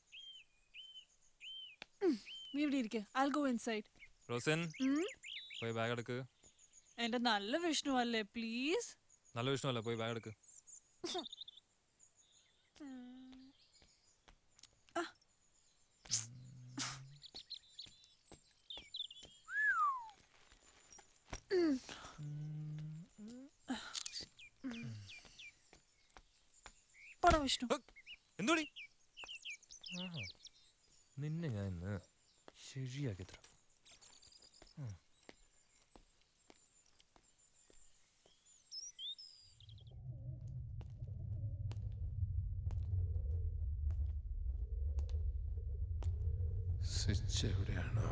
നീ ഇവിടെ ഇരിക്കെ ഐ ഗോ ഇൻസൈഡ് റോസൻ പോയി ബാഗ് എടുക്ക് എന്റെ നല്ല വിഷ്ണു അല്ലേ പ്ലീസ് നല്ല വിഷയമല്ല പോയി ബാഗ് എടുക്ക് പോടാ വിഷ്ണു എന്തോടി ആഹാ. നിന്നെ ഞാൻ ഇന്ന് ശരിയാക്കി തരാം ഉം. സ്വിച്ച് എവിടെയാണോ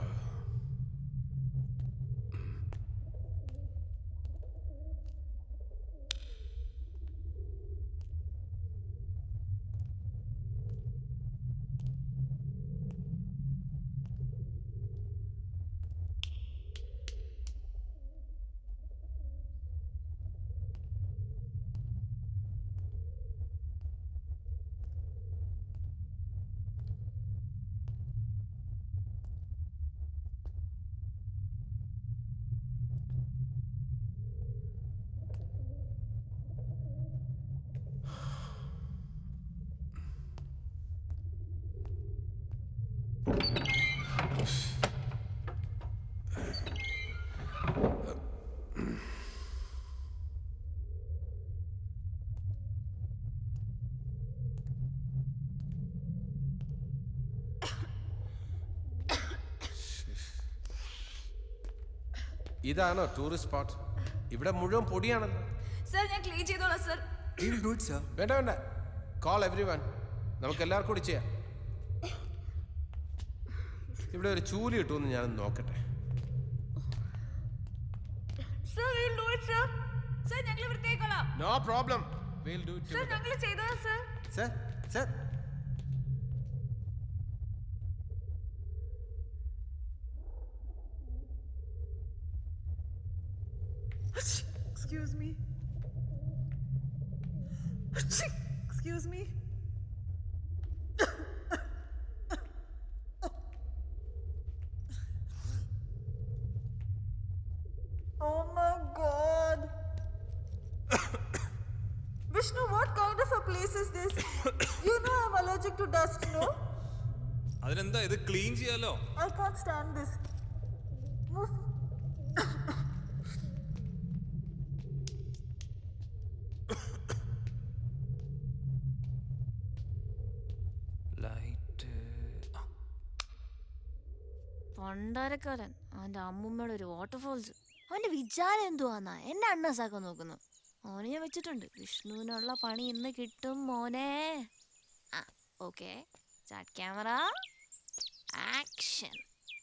ഇതാണോ ടൂറിസ്റ്റ് സ്പോട്ട് ഇവിടെ മുഴുവൻ പൊടിയാണല്ലോ സർ ഞാൻ ക്ലീൻ ചെയ്തോളാം sir We will do it, sir. വേണ്ട വേണ്ട കോൾ എവ്രി വൺ നമുക്ക് എല്ലാവർക്കും കൂടി ചെയ്യാം ഇവിടെ ഒരു ചൂല് കിട്ടുമെന്ന് ഞാനൊന്ന് നോക്കട്ടെ sir will do it sir sir ഞങ്ങൾ വൃത്തിയായിക്കോളാം no problem will do sir ഞങ്ങൾ ചെയ്തോളാം sir Sir, sir. Excuse me. Excuse me. oh my god. Vishnu, what kind of a place is this? you know I'm allergic to dust, no? അതിനെന്താ ഇത് clean ചെയ്യാലോ I can't stand this. Move. Light പണ്ടാരക്കാരൻ അവന്റെ അമ്മൂമ്മയുടെ ഒരു waterfalls അവന്റെ വിചാരം എന്തുവാന്നാ എന്നെ അണ്ണസാക്കാൻ നോക്കുന്നു മോനെ ഞാൻ വെച്ചിട്ടുണ്ട് വിഷ്ണുവിനുള്ള പണി ഇന്ന് കിട്ടും മോനെ ആ ഓക്കെ സ്റ്റാർട്ട് ക്യാമറ ആക്ഷൻ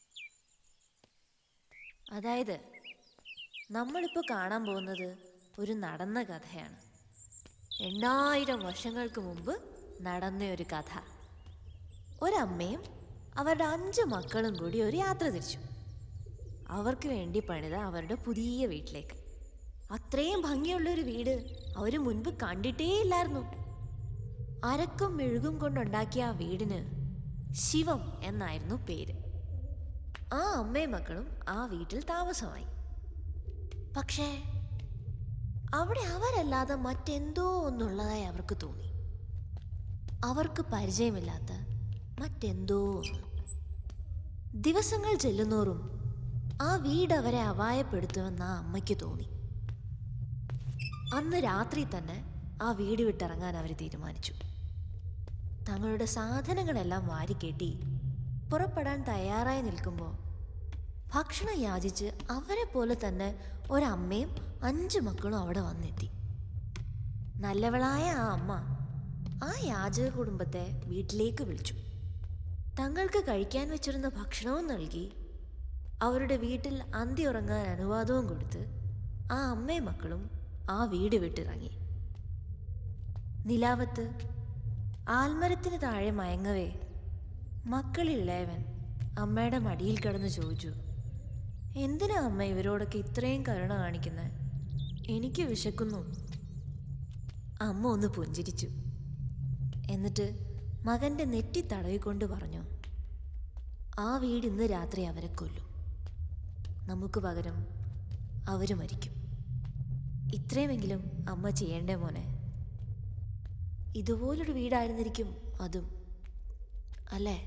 അതായത് നമ്മളിപ്പോൾ കാണാൻ പോകുന്നത് ഒരു നടന്ന കഥയാണ് എണ്ണായിരം വർഷങ്ങൾക്ക് മുമ്പ് നടന്ന ഒരു കഥ ഒരമ്മയും അവരുടെ അഞ്ച് മക്കളും കൂടി ഒരു യാത്ര തിരിച്ചു അവർക്ക് വേണ്ടി പണിത അവരുടെ പുതിയ വീട്ടിലേക്ക് അത്രയും ഭംഗിയുള്ള ഒരു വീട് അവർ മുൻപ് കണ്ടിട്ടേ ഇല്ലായിരുന്നു അരക്കും മെഴുകും കൊണ്ടുണ്ടാക്കിയ ആ വീടിന് ശിവം എന്നായിരുന്നു പേര് ആ അമ്മയും മക്കളും ആ വീട്ടിൽ താമസമായി പക്ഷേ അവിടെ അവരല്ലാതെ മറ്റെന്തോ ഒന്നുള്ളതായി അവർക്ക് തോന്നി അവർക്ക് പരിചയമില്ലാത്ത മറ്റെന്തോ ഒന്ന് ദിവസങ്ങൾ ചെല്ലുന്നോറും ആ വീട് അവരെ അപായപ്പെടുത്തുമെന്ന് ആ അമ്മയ്ക്ക് തോന്നി അന്ന് രാത്രി തന്നെ ആ വീട് വിട്ടിറങ്ങാൻ അവർ തീരുമാനിച്ചു തങ്ങളുടെ സാധനങ്ങളെല്ലാം വാരിക്കെട്ടി പുറപ്പെടാൻ തയ്യാറായി നിൽക്കുമ്പോൾ ഭക്ഷണം യാചിച്ച് അവരെ പോലെ തന്നെ ഒരമ്മയും അഞ്ച് മക്കളും അവിടെ വന്നെത്തി നല്ലവളായ ആ അമ്മ ആ യാചക കുടുംബത്തെ വീട്ടിലേക്ക് വിളിച്ചു തങ്ങൾക്ക് കഴിക്കാൻ വെച്ചിരുന്ന ഭക്ഷണവും നൽകി അവരുടെ വീട്ടിൽ അന്തി ഉറങ്ങാൻ അനുവാദവും കൊടുത്ത് ആ അമ്മയും മക്കളും ആ വീട് വിട്ടിറങ്ങി നിലാവത്ത് ആൽമരത്തിന് താഴെ മയങ്ങവേ മക്കളിളയവൻ അമ്മയുടെ മടിയിൽ കിടന്ന് ചോദിച്ചു എന്തിനാ അമ്മ ഇവരോടൊക്കെ ഇത്രയും കരുണ കാണിക്കുന്നത് എനിക്ക് വിശക്കുന്നു അമ്മ ഒന്ന് പുഞ്ചിരിച്ചു എന്നിട്ട് മകന്റെ നെറ്റി തടവിക്കൊണ്ട് പറഞ്ഞു ആ വീട് ഇന്ന് രാത്രി അവരെ കൊല്ലും നമുക്ക് പകരം അവർ മരിക്കും ഇത്രയുമെങ്കിലും അമ്മ ചെയ്യേണ്ടേ മോനെ ഇതുപോലൊരു വീടായിരുന്നിരിക്കും അതും അല്ലേ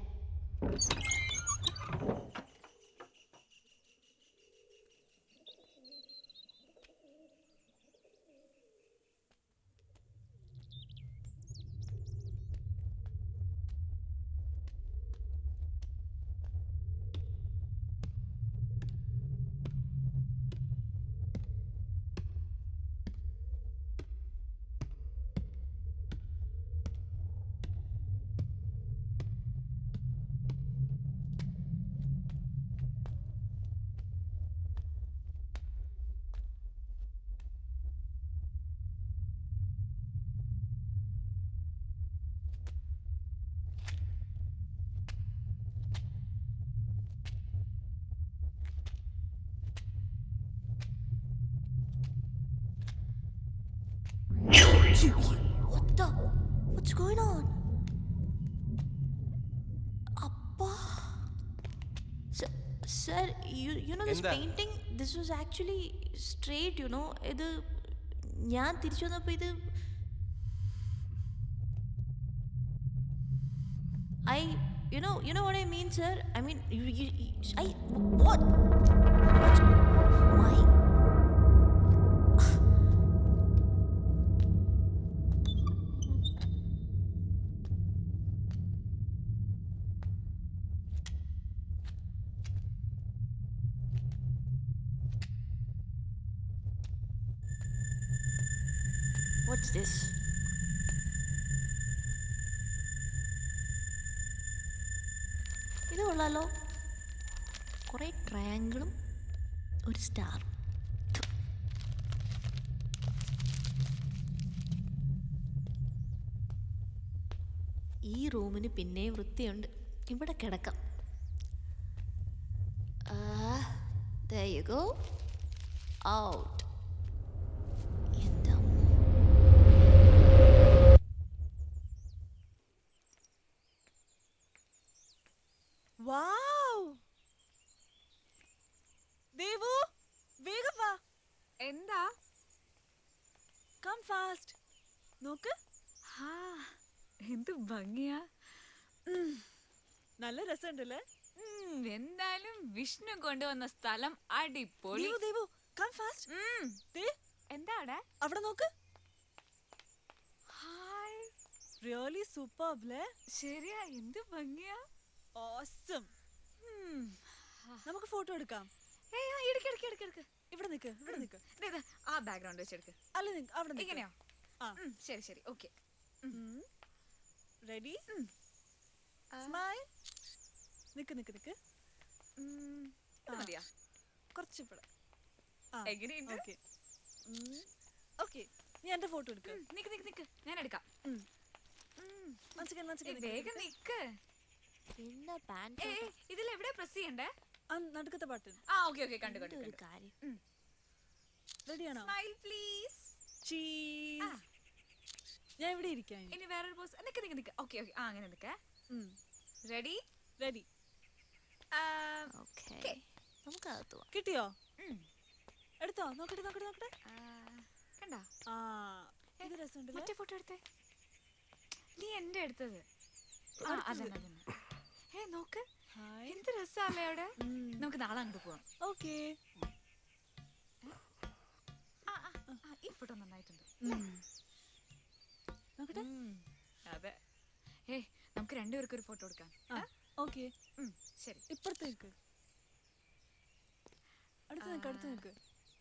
What the? What's going on? Appa. Sir, sir you, you know this എന്താ? painting, this was actually straight, you know. ഇത് ഞാൻ തിരിച്ചു വന്നപ്പോൾ ഇത് I, you know, you know what I mean, sir? I mean, you, you, you I, what? What's my? What's this ഇത് കൊള്ളാലോ കുറേ ട്രയാങ്കിളും ഒരു സ്റ്റാറും ഈ റൂമിന് പിന്നെയും വൃത്തിയുണ്ട് ഇവിടെ കിടക്കാം Ah, there you go. Out. എൻ്റെ അമ്മോ. വാവ് ദേവു വേഗം വാ എന്താ കം ഫാസ്റ്റ് നോക്ക് ഹാ എന്ത് ഭംഗിയാ നല്ല രസമുണ്ടല്ലേ ഉം, എന്തായാലും വിഷ്ണു കൊണ്ടുവന്ന സ്ഥലം അടിപൊളി ദേവു ദേവു കം ഫാസ്റ്റ് ഉം, ദേ എന്താ അവിടെ അവിടെ നോക്ക് ഹായ് റിയലി സൂപ്പർബ്ലേ ശരിയാ എന്ത് ഭംഗിയാ ഓസം ഉം. നമുക്ക് ഫോട്ടോ എടുക്കാം ഏയ്, ആ, എടുക്ക്, എടുക്ക്, എടുക്ക്, എടുക്ക്. ഇവിടെ നിക്ക് ഇവിടെ നിക്ക് ദേ, ദേ, ആ ബാക്ക്ഗ്രൗണ്ട് വെച്ചെടുക്ക് അല്ല നിക്ക് അവിടെ നിക്ക് ഇങ്ങനെയോ ആ. ഉം, ശരി ശരി ഓക്കെ റെഡി സ്മൈൽ നിക്ക് നിക്ക് നിക്ക് ആ. മതിയാ കുറച്ച് ഇവിടെ ആ എങ്ങനെയുണ്ട് ഓക്കെ ഓക്കെ നീ എന്റെ ഫോട്ടോ എടുക്ക ഉം, നിക്ക് നിക്ക് നിക്ക് ഞാൻ എടുക്കാം ഉം. ഉം. മനസ്സിലായി ഏയ്, മനസ്സിലായി വേഗം നിക്ക് പിന്നെ പാൻറ് ഏയ് ഇതിൽ എവിടെ പ്രസ് ചെയ്യണ്ടേ ആ നടുക്കത്തെ ബട്ടൺ ആ ഓക്കെ ഓക്കെ കണ്ടു കണ്ടു ഒരു കണ്ടു കാര്യം റെഡിയാണോ സ്മൈൽ പ്ലീസ് ചീസ് ആ. ഞാൻ ഇവിടെ ഇരിക്കാം ഇനി വേറൊരു പോസ് നിക്ക് നിക്ക് നിക്ക് ഓക്കെ ഓക്കെ ആ അങ്ങനെ നിക്ക് റെഡി റെഡി ഓക്കെ Okay. നമുക്ക് അകത്ത് പോവാം കിട്ടിയോ എടുത്തോ നോക്കട്ടെ നോക്കട്ടെ നോക്കട്ടെ കണ്ടാ ആ ഇത് രസമുണ്ടല്ലേ മറ്റേ ഫോട്ടോ എടുത്തേ നീ എന്റെ എടുത്തത് ആ അതന്നെ അതന്നെ ഏ നോക്ക് ഹായ് എന്ത് രസാല്ലേ അവിടെ നമുക്ക് നാളെ അങ്ങോട്ട് പോവാം ഓക്കെ ആ, ആ, ആ, ഈ ഫോട്ടോ നന്നായിട്ടുണ്ട് നോക്കട്ടെ ഉം, അതെ ഏ നമുക്ക് രണ്ടുപേർക്കും ഒരു ഫോട്ടോ എടുക്കാം ആ ഓക്കെ ഉം, ശരി ഇപ്പുറത്ത് നിൽക്ക് അടുത്ത് നിൽക്ക് അടുത്ത് നിൽക്ക്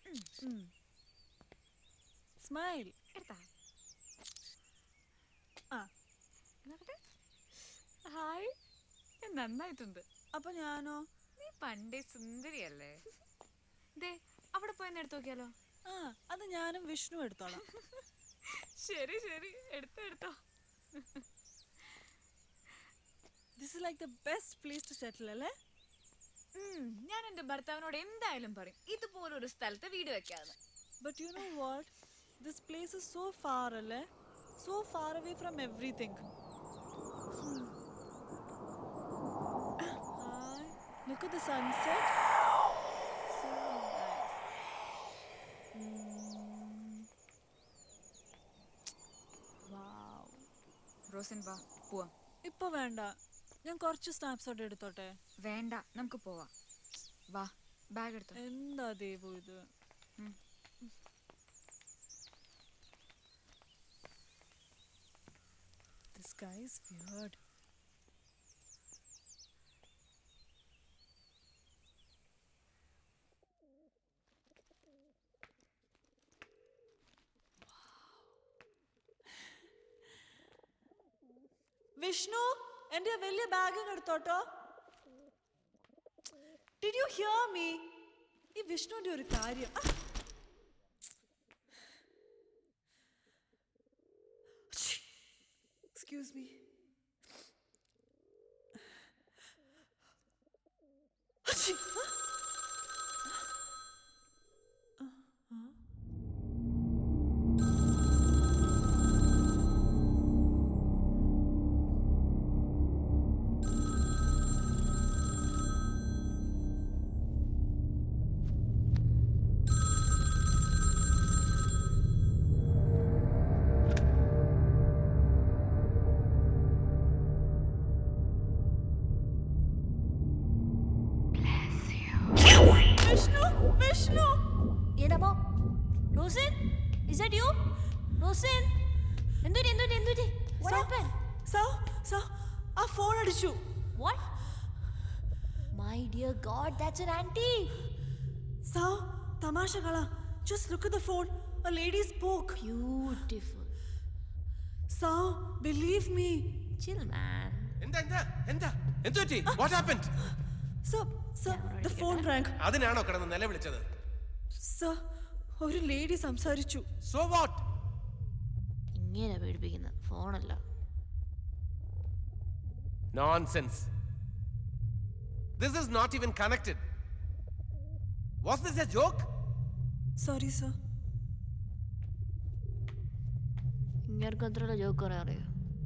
സ്മൈൽ എടുത്താ ആ നോക്കട്ടെ ഹായ് ഏ, നന്നായിട്ടുണ്ട് അപ്പൊ ഞാനോ നീ പണ്ടേ സുന്ദരിയല്ലേ ദേ അവിടെ പോയി ഒന്ന് എടുത്തു നോക്കിയാലോ ആ അത് ഞാനും വിഷ്ണു എടുത്തോളാം ശരി ശരി എടുത്തോ എടുത്തോ this is like the best place to settle അല്ലേ ഉം, ഞാൻ എന്റെ ഭർത്താവിനോട് എന്തായാലും പറയും ഇതുപോലൊരു സ്ഥലത്ത് വീട് വെക്കാന്ന് but you know what this place is so far അല്ലേ so far away from everything Look at the sunset. So nice. Mm. Wow. Rosen വാ പോവാം ഇപ്പൊ വേണ്ട ഞാൻ കുറച്ച് സ്നാപ്ഷോട്ട് എടുത്തോട്ടെ വേണ്ട നമുക്ക് പോവാം വാ ബാഗ് എടുത്തോ എന്താ ദേവു ഇത് ഉം. This guy is weird. Vishnu എന്റെ വലിയ ബാഗ് എടുത്തോട്ടോ ഡിഡ് യു ഹിയർ മീ ഈ വിഷ്ണുവിന്റെ ഒരു കാര്യം ആ. Excuse me. Achoo! Vishnu Vishnu ഏതാപ്പോ Rosen is that you Rosen എന്തുരി എന്തുരി എന്തുരി what happened സോ സോ ആ ഫോൺ അടിച്ചു what my dear god that's an auntie Sao തമാശ കള just look at the phone a lady spoke beautiful Sao, believe me. Chill, man. എന്താ എന്താ എന്താ എന്തു പറ്റി what happened Sir, sir, the phone rang. അതിനാണോ കിടന്ന് നിലവിളിച്ചത് Sir, ഒരു ലേഡി സംസാരിച്ചു സോ വാട്ട് ഇങ്ങനെ പേടിപ്പിക്കുന്ന ഫോണല്ല nonsense this is not even connected was this a joke sorry sir ഇങ്ങനെ അത്ര ജോക്ക് പറയാൻ അറിയോ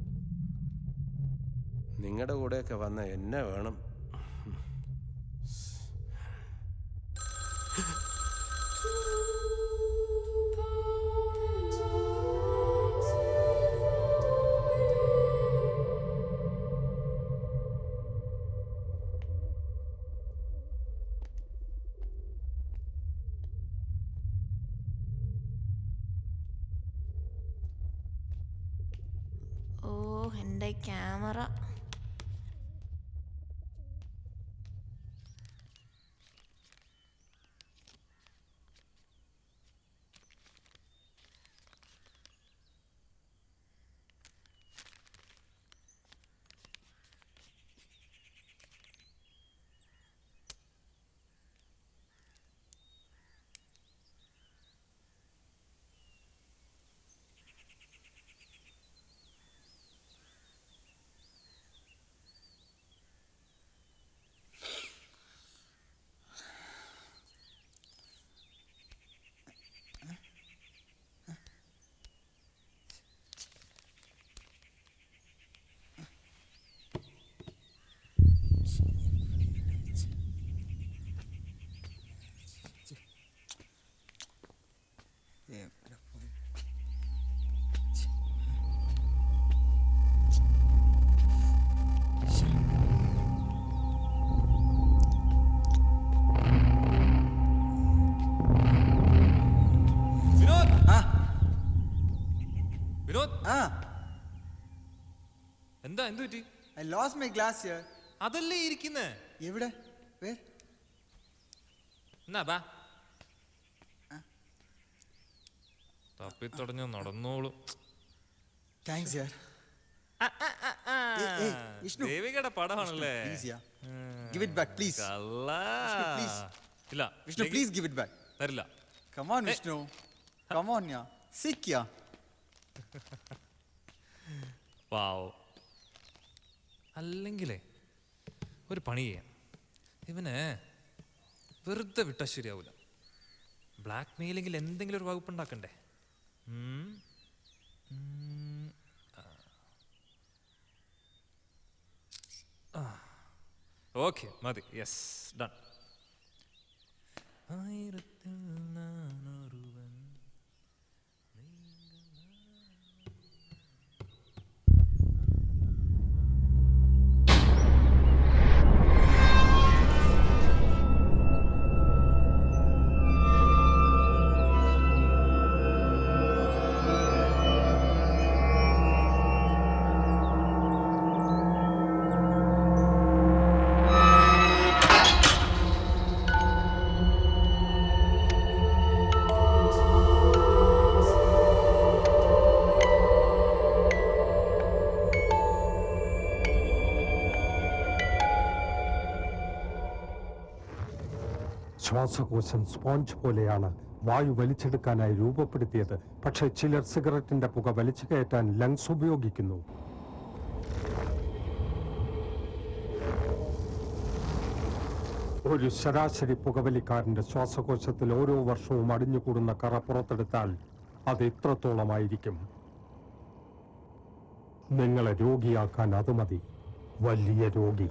നിങ്ങളുടെ കൂടെയൊക്കെ വന്ന എന്നെ വേണം ഓ എൻ്റെ ക്യാമറ വിനോദ് ആ വിനോദ് ആ എന്താ എന്തു പറ്റി I lose my glass here അതല്ലേ ഇരിക്കുന്നേ എവിടെ വേർ എന്നാ ബാ തപ്പിത്തടഞ്ഞ് നടന്നോളൂ താങ്ക്സ് ഹിയർ ഏയ്, വിഷ്ണു. ദേവികയുടെ പടമാണല്ലേ please yeah give it back please കള്ള please. ഇല്ല വിഷ്ണു എനിക്ക് പ്ലീസ് ഗിവ് ഇറ്റ് ബാക്ക് തരില്ല come on Vishnu come on yeah sick yeah പാവോ അല്ലെങ്കിലേ ഒരു പണി ചെയ്യാം ഇവന് വെറുതെ വിട്ടാൽ ശരിയാവില്ല ബ്ലാക്ക് മെയിലെങ്കിൽ എന്തെങ്കിലും ഒരു വകുപ്പ് ഉണ്ടാക്കണ്ടേ ഓക്കെ മതി യെസ് ഡൺ ആയിരത്തിൽ നാനൊരുവൻ ശ്വാസകോശം സ്പോഞ്ച് പോലെയാണ് വായു വലിച്ചെടുക്കാനായി രൂപപ്പെടുത്തിയത് പക്ഷേ ചിലർ സിഗരറ്റിന്റെ പുക വലിച്ചു കയറ്റാൻ ലങ്സ് ഉപയോഗിക്കുന്നു ഒരു ശരാശരി പുകവലിക്കാരന്റെ ശ്വാസകോശത്തിൽ ഓരോ വർഷവും അടിഞ്ഞുകൂടുന്ന കറ പുറത്തെടുത്താൽ അത് ഇത്രത്തോളമായിരിക്കും നിങ്ങളെ രോഗിയാക്കാൻ അത് മതി വലിയ രോഗി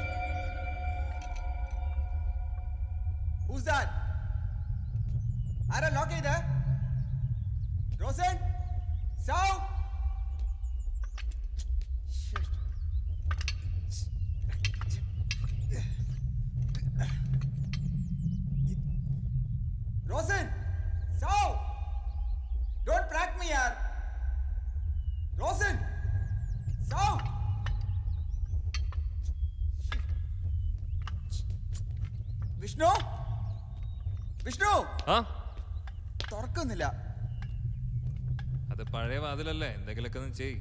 Who's that? ആരാ ലോക്ക് ചെയ്ത് Rosan Sao Rosen Sao don't prank me യാർ റോസൻ സൗ വിഷ്ണു വിഷ്ണു ആ തുറക്കുന്നില്ല അത് പഴയ വാതിലല്ലേ എന്തെങ്കിലുമൊക്കെ ഒന്ന് ചെയ്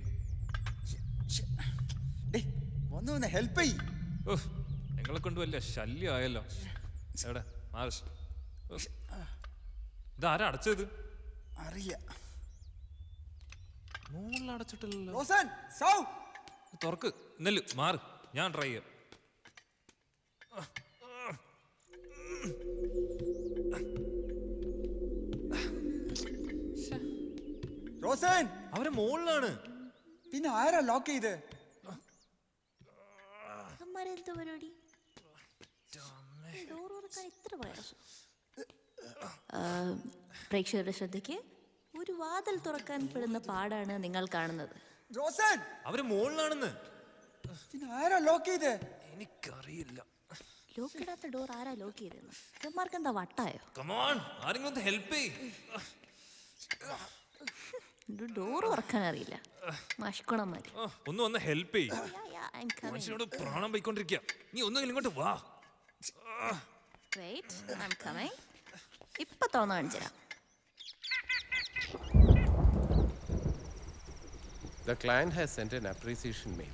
ഡേയ് ഒന്ന് ഒന്ന് ഹെൽപ്പ് ചെയ് ഉഫ്, നിങ്ങളെ കൊണ്ട് വലിയ ശല്യമായല്ലോ എവിടെ മാർഷ് ഇതാരാ അടച്ചത് അറിയാം മുകളിൽ അടച്ചിട്ടില്ലല്ലോ റോസൻ സൗ തുറക്ക് നെല്ല് മാറ് ഞാൻ ട്രൈ ചെയ്യാം റോസൻ അവരെ മുകളിലാണ് പിന്നെ ആരാ ലോക്ക് ചെയ്ത് അമ്മരെന്താ പരിപാടി ഡോർ തുറക്കാൻ ഇത്ര പ്രയാസം ആ, പ്രേക്ഷകരുടെ ശ്രദ്ധയ്ക്ക് ഒരു വാതിൽ തുറക്കാൻ പെടുന്ന പാടാണ് നിങ്ങൾ കാണുന്നത് റോസൻ അവര് മുകളിലാണെന്ന് പിന്നെ ആരാ ലോക്ക് ചെയ്ത് എനിക്കറിയില്ല ലോക്ക് ഇടാത്ത ഡോർ ആരാ ലോക്ക് ചെയ്തെന്ന് ഇവന്മാർക്ക് എന്താ വട്ടായോ കമോൺ ആരെങ്കിലും ഒന്ന് ഹെൽപ്പ് ചെയ് ഡോർ തുറക്കാൻ അറിയില്ല മഷ്കുണന്മാര് ആ, ഒന്ന് വന്ന് ഹെൽപ്പ് ചെയ് Yeah, yeah, I'm coming. മനുഷ്യനോട് പ്രാണം പോയിക്കൊണ്ടിരിക്കുക നീ ഒന്നെങ്കിലും ഇങ്ങോട്ട് വാ Wait, I'm coming. ഇപ്പൊ തുറന്നു കാണിച്ചു തരാം The client has sent an appreciation mail.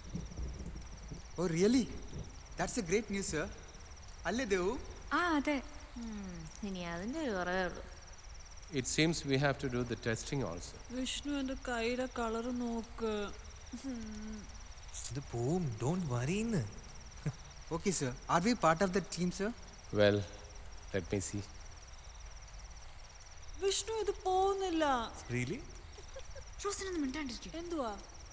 ഓ really that's a great news sir അല്ലേ ദേവു ആ അതെ ഉം, ഇനി അതിന്റെ ഒരു കുറവേ ഉള്ളൂ It seems we have to do the testing also. Vishnu എന്റെ കയ്യിലെ കളർ നോക്ക് ഇത് പോവും ഡോണ്ട് വരീന്ന് okay sir are we part of the team sir Well, let me see. Vishnu ഇത് പോകുന്നില്ല റിയലി റോസിനൊന്നും മിണ്ടാണ്ടിരിക്കും എന്തുവാ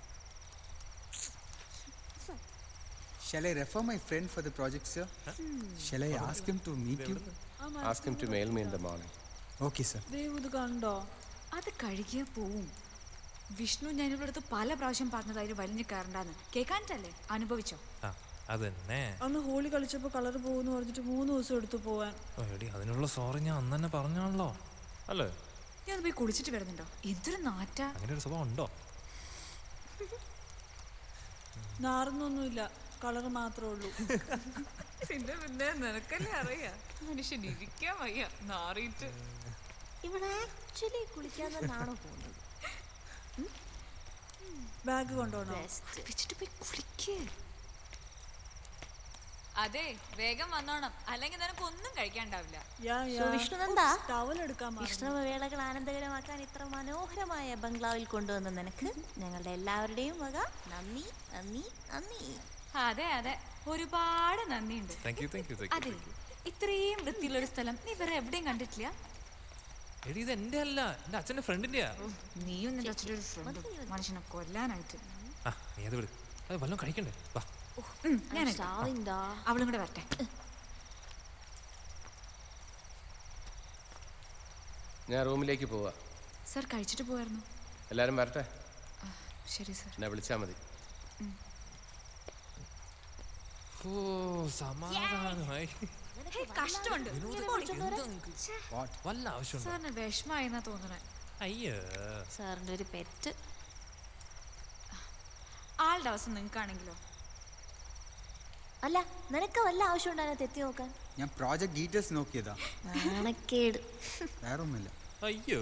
Shall I refer my friend for the project, sir? Shall I ask him to meet you? Ask him to mail me in the morning. Okay, sir. Dev ഇത് കണ്ടോ അത് കഴുകിയാ പോവും വിഷ്ണു ഞാൻ ഇവിടെ അടുത്ത് പല പ്രാവശ്യം പറഞ്ഞത് അതിന് വലിഞ്ഞു കയറണ്ടെന്ന് കേൾക്കാനിട്ടല്ലേ അനുഭവിച്ചോ ആ അതന്നെ അന്ന് ഹോളി കളിച്ചപ്പോ കളർ പോകുന്നു പറഞ്ഞിട്ട് മൂന്ന് ദിവസം എടുത്തു പോവാൻ ഓ, എടി അതിനുള്ള സോറി ഞാൻ അന്ന് തന്നെ പറഞ്ഞാണല്ലോ അല്ലേ നീ ഒന്ന് പോയി കുളിച്ചിട്ട് വരുന്നുണ്ടോ എന്തൊരു നാറ്റാ അങ്ങനെ ഒരു സ്വഭാവം ഉണ്ടോ നാറുന്നൊന്നുമില്ല കളർ മാത്രമേ ഉള്ളൂ പിന്നെ പിന്നെ നിനക്കല്ലേ അറിയാ മനുഷ്യൻ ഇരിക്കാൻ വയ്യ നാറിയിട്ട് ഇവിടെ ആക്ച്വലി കുളിക്കാൻ തന്നെയാണോ പോകുന്നത് ബാഗ് കൊണ്ടുപോകണോ ബെസ്റ്റ് വെച്ചിട്ട് പോയി കുളിക്കേ അതെ വേഗം വന്നോണം അല്ലെങ്കിൽ നിനക്ക് ഒന്നും കഴിക്കാണ്ടാവില്ല യാ So, വിഷ്ണുനന്ദാ, ടവൽ എടുക്കാൻ മറന്നു. വിശ്രമവേളകൾ ആനന്ദകരമാക്കാൻ ഇത്ര മനോഹരമായ ബംഗ്ലാവിൽ കൊണ്ടുവന്ന നിനക്ക് ഞങ്ങളുടെ എല്ലാവരുടെയും വക നന്ദി നന്ദി നന്ദി അതെ അതെ ഒരുപാട് നന്ദിയുണ്ട് thank you thank you thank അതെ ഇത്രയും വൃത്തിയുള്ള ഒരു സ്ഥലം നീ വേറെ എവിടെയും കണ്ടിട്ടില്ല എടി ഇത് എന്റെ അല്ല എന്റെ അച്ഛന്റെ ഫ്രണ്ടിന്റെയാ നീയും നിന്റെ അച്ഛൻ്റെ ഒരു ഫ്രണ്ടും മനുഷ്യനെ കൊല്ലാനായിട്ട് ആ നീ അത് വിട് അത് വല്ലതും കഴിക്കണ്ടേ വാ ഉം, ഞാൻ എടുക്കാം. സാവിന്താ അവളും കൂടെ വരട്ടെ ഞാൻ റൂമിലേക്ക് പോവാ സർ കഴിച്ചിട്ട് പോയായിരുന്നു എല്ലാവരും വരട്ടെ ശരി സർ എന്നെ വിളിച്ചാൽ മതി ഓ സമാധാനമായി കഷ്ടമുണ്ട് What? വല്ല ആവശ്യമുണ്ടോ സാറിന് വിഷമായെന്നാ തോന്നണേ അയ്യോ സാറിന്റെ ഒരു പെറ്റ് ആളുടെ അവസ്ഥ നിങ്ങൾക്കാണെങ്കിലോ അല്ല നിനക്ക് വല്ല ആവശ്യം ഉണ്ടായിരുന്നു എത്തി നോക്കാൻ ഞാൻ പ്രോജക്ട് ഡീറ്റെയിൽസ് നോക്കിയതാ നാണക്കേട് വേറെ ഒന്നുമില്ല അയ്യോ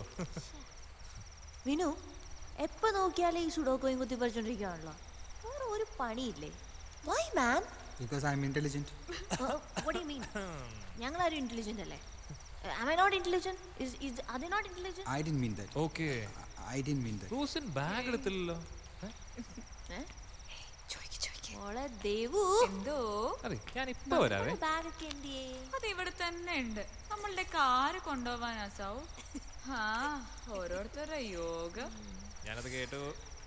വിനു എപ്പോ നോക്കിയാലേ ഈ സുഡോക്കോയും കുത്തി പറിച്ചോണ്ടിരിക്കുകയാണല്ലോ വേറെ ഒരു പണിയില്ലേ why man because I am intelligent mean ഞങ്ങളാരും ഇന്റലിജന്റ് അല്ലേ am i not intelligent is is are they not intelligent I didn't mean that okay I didn't mean that Rosen bag എടുത്തില്ലല്ലോ ഏ? ചോയ്ക്ക് ചോയ്ക്ക് മോളെ ദേവു എന്തോ അതെ ഞാൻ ഇപ്പൊ വരാവേ ബാഗ് ഒക്കെ എന്തിയേ അത് ഇവിടെ തന്നെ ഉണ്ട് നമ്മളുടെ കാറ് കൊണ്ടുപോവാനാ സൗ ആ ഓരോരുത്തരുടെ യോഗം ഞാനത് കേട്ടു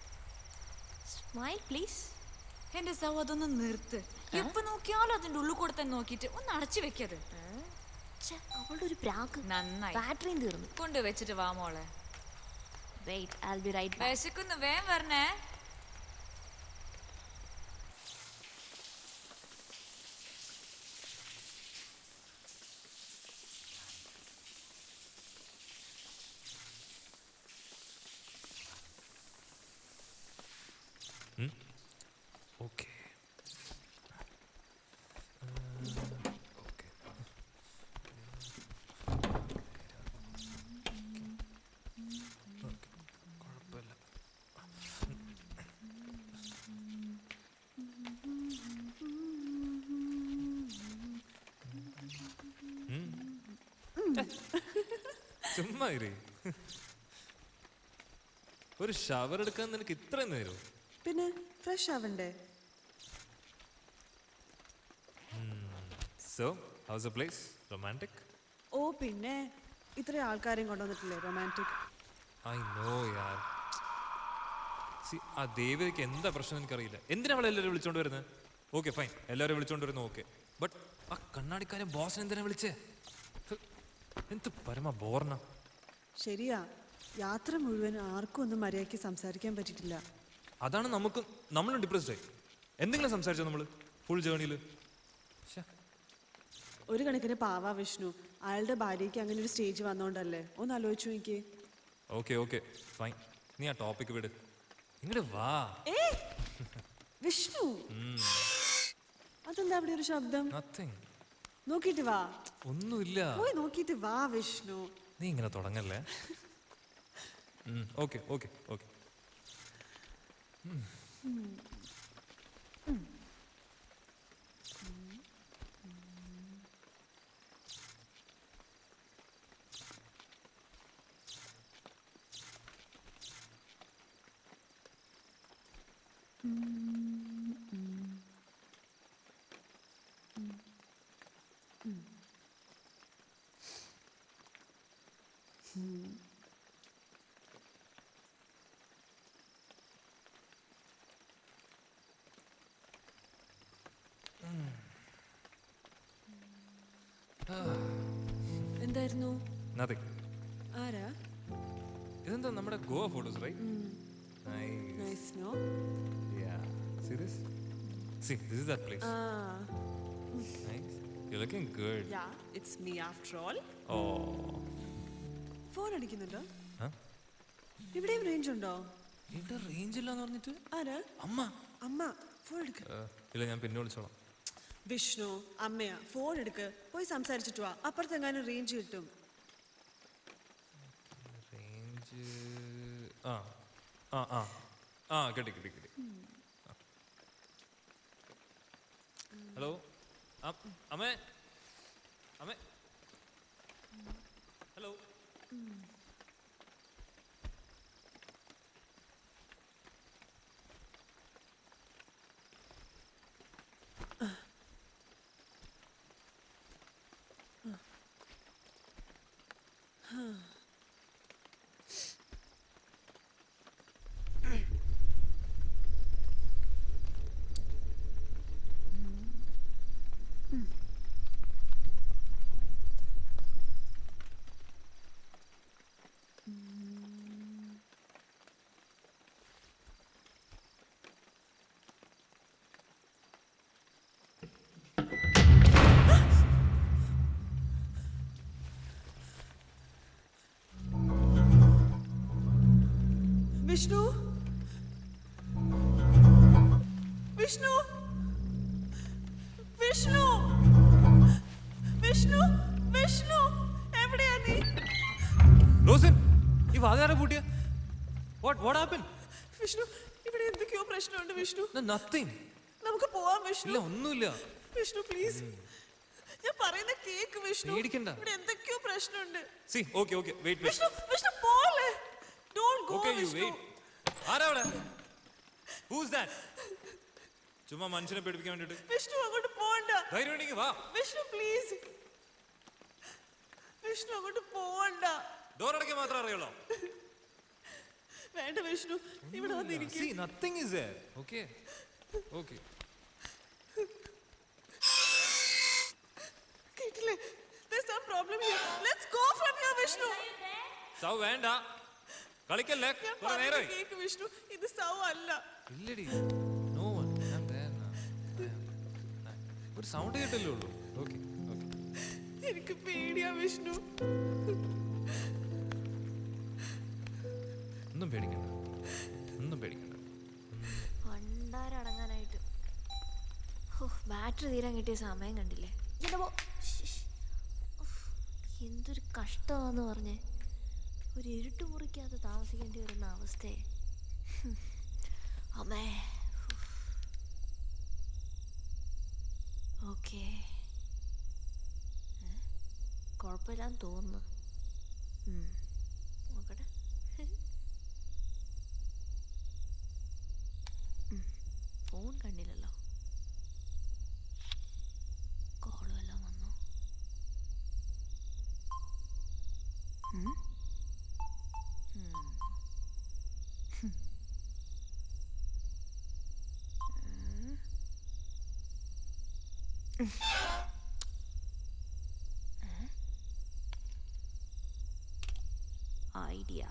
സ്മൈൽ പ്ലീസ് എന്റെ സൗ അതൊന്ന് നിർത്ത് എപ്പോ നോക്കിയാലും അതിന്റെ ഉള്ളിൽ കൂടെ തന്നെ നോക്കിയിട്ട് ഒന്ന് അടച്ചു വെക്കത് ഛെ, അവളുടെ ഒരു പ്രാക്ക് നന്നായി ബാറ്ററിയും തീർന്നു കൊണ്ട് വെച്ചിട്ട് വാ മോളെ വെയിറ്റ് ഐ ബി റൈറ്റ് വിശക്കുന്നു വേം വരണേ ഓക്കെ കുഴപ്പമില്ല ചുമ്മാ ഇരി ഒരു ഷവർ എടുക്കാൻ നിനക്ക് ഇത്രയും നേരം പിന്നെ ഫ്രഷ് ആവണ്ടേ so how's a place romantic ഓ പിന്നെ ഇത്രയും ആൾക്കാരെയും കൊണ്ടുവന്നിട്ടില്ലേ റൊമാൻറ്റിക് ഐ നോ യാർ സി ആ ദേവിക്ക് എന്താ പ്രശ്നം എനിക്കറിയില്ല എന്തിനാ അവളെ എല്ലാവരും വിളിച്ചോണ്ട് വരുന്നത് ഓക്കെ ഫൈൻ എല്ലാവരും വിളിച്ചോണ്ട് വരുന്നു ഓക്കെ ബട്ട് ആ കണ്ണാടിക്കാരെ ബോസിനെ എന്തിനാ വിളിച്ചേ ഹ്, എന്ത് പരമ ബോർണ ശരിയാ യാത്ര മുഴുവൻ ആർക്കും ഒന്നും മര്യാദയ്ക്ക് സംസാരിക്കാൻ പറ്റിയിട്ടില്ല അതാണ് നമുക്ക് നമ്മളും ഡിപ്രസ്ഡ് ആയി എന്തെങ്കിലും സംസാരിച്ചോ നമ്മള് ഫുൾ ജേണിയിൽ ഒരു കണക്കിന് പാവ വിഷ്ണു അയാളുടെ ഭാര്യയ്ക്ക് അങ്ങനെ ഒരു സ്റ്റേജ് വന്നോണ്ടല്ലേ ഒന്ന് ആലോചിച്ചു എനിക്ക് ഓക്കെ ഓക്കെ ഫൈൻ നീ ആ ടോപ്പിക്ക് വിട് ഇങ്ങോട്ട് വാ ഏ വിഷ്ണു അതെന്താ അവിടെ ഒരു ശബ്ദം നത്തിങ് നോക്കിട്ട് വാ ഒന്നുമില്ല പോയി നോക്കിട്ട് വാ വിഷ്ണു നീ ഇങ്ങനെ തുടങ്ങല്ലേ ഓക്കെ ഓക്കെ ഓക്കെ എന്തായിരുന്നു നത്തിങ് ആരാ ഇതെന്താ നമ്മുടെ Goa photos right nice no Yeah. See this? See, this is that place. ആ Nice. You're looking good. Yeah it's me after all Oh. Phone അടിക്കുന്നുണ്ടോ Huh? ഇവിടെയും റേഞ്ച് ഉണ്ടോ ഇവിടെ റേഞ്ച് ഇല്ലാന്ന് പറഞ്ഞിട്ട് ആരാ അമ്മ അമ്മ ഫോൺ എടുക്ക ഏ, ഇല്ല ഞാൻ പിന്നെ വിളിച്ചോളാം വിഷ്ണു അമ്മയാ ഫോൺ എടുക്ക് പോയി സംസാരിച്ചിട്ട് വാ അപ്പുറത്തെങ്ങാനും റേഞ്ച് കിട്ടും റേഞ്ച് ആ ആ ആ ആ കിട്ടി കിട്ടി കിട്ടി ഹലോ അമ്മേ അമ്മേ ഹലോ വിഷ്ണു വിഷ്ണു വിഷ്ണു വിഷ്ണു വിഷ്ണു എവിടെയാ നീ റോസൻ ഈ വാതാര പൂട്ടിയ വാട്ട് വാട്ട് ഹാപ്പൻ വിഷ്ണു ഇവിടെ എന്തൊക്കെയോ പ്രശ്നമുണ്ട് വിഷ്ണു നത്തിങ് നമുക്ക് പോവാം വിഷ്ണു ഇല്ല ഒന്നുമില്ല വിഷ്ണു പ്ലീസ് ഞാൻ പറയുന്ന കേക്ക് വിഷ്ണു പേടിക്കണ്ട. ഇവിടെ എന്തൊക്കെയോ പ്രശ്നമുണ്ട് see okay okay wait Vishnu Vishnu പോലെ don't go okay you Vishnu wait ആരാ അവിടെ ഹൂസ് ദാറ്റ് ചുമ്മാ മനുഷ്യനെ പേടിപ്പിക്കാൻ വേണ്ടിട്ട് വിഷ്ണു അങ്ങോട്ട് പോണ്ട ധൈര്യം ഉണ്ടെങ്കിൽ വാ വിഷ്ണു പ്ലീസ് വിഷ്ണു അങ്ങോട്ട് പോവണ്ട ഡോർ അടയ്ക്കാൻ മാത്രമേ അറിയുള്ളൂ വേണ്ട വിഷ്ണു ഇവിടെ സി വന്നിരിക്കും nothing is there okay okay കേട്ടില്ലേ There's no problem here. Let's go from here, Vishnu. സൗ വേണ്ട കളിക്കല്ലേ ഞാൻ കുറെ പറയുന്നത് നേരമായി കേക്ക് വിഷ്ണു ഇത് സൗ അല്ല ഇല്ലടി നോ ഞാൻ there now. I am. ഒരു സൗണ്ട് കേട്ടല്ലേ ഉള്ളൂ ഓക്കെ ഓക്കെ എനിക്ക് പേടിയാ വിഷ്ണു ഒന്നും പേടിക്കണ്ട ഒന്നും പേടിക്കണ്ട പണ്ടാരടങ്ങാനായിട്ട് ബാറ്ററി തീരാൻ കിട്ടിയ സമയം കണ്ടില്ലേ ഇങ്ങനെ പോ. ശ്ശ്. ഉഫ്. എന്തൊരു കഷ്ടമാന്ന് പറഞ്ഞേ ഒരു ഇരുട്ട് മുറിക്കകത്ത് താമസിക്കേണ്ടി വരുന്ന അവസ്ഥയെ ഹും. അമ്മേ ഓക്കെ കുഴപ്പമില്ലാന്ന് തോന്നുന്നു ഉം. നോക്കട്ടെ ഉം. ഫോൺ കണ്ടില്ലല്ലോ കോളും എല്ലാം വന്നു ഉം? ഉം. ഹും. ഉം. ഉം. ഏ? ഐഡിയ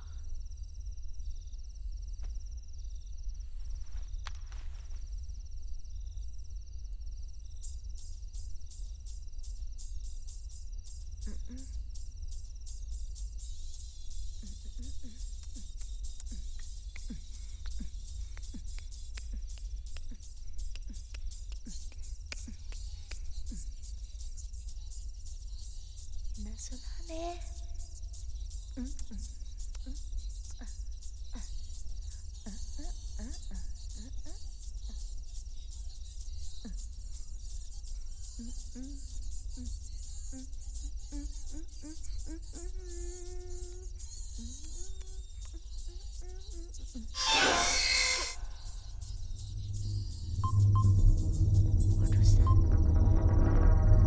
என்ன சொன்னானே ம், ம், ம். அ, அ, அ, அ, அ, அ, அ, அ, அ. ம், ம், ம், ம், ம், ம், ம், ம், What was that?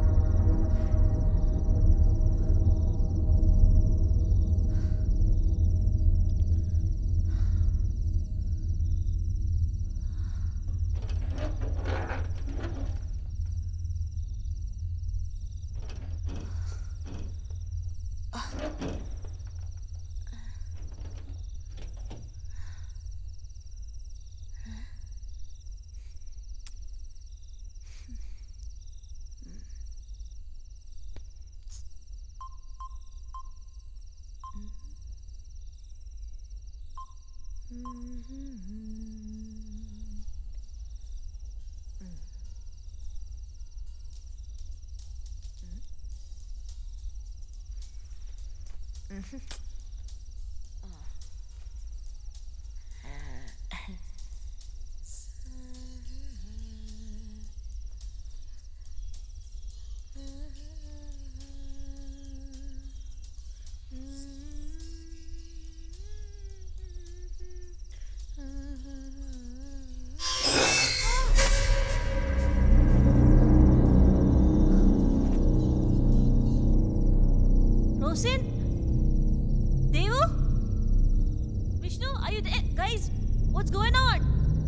Rosin? Devu? Vishnu, are you there? Guys, what's going on?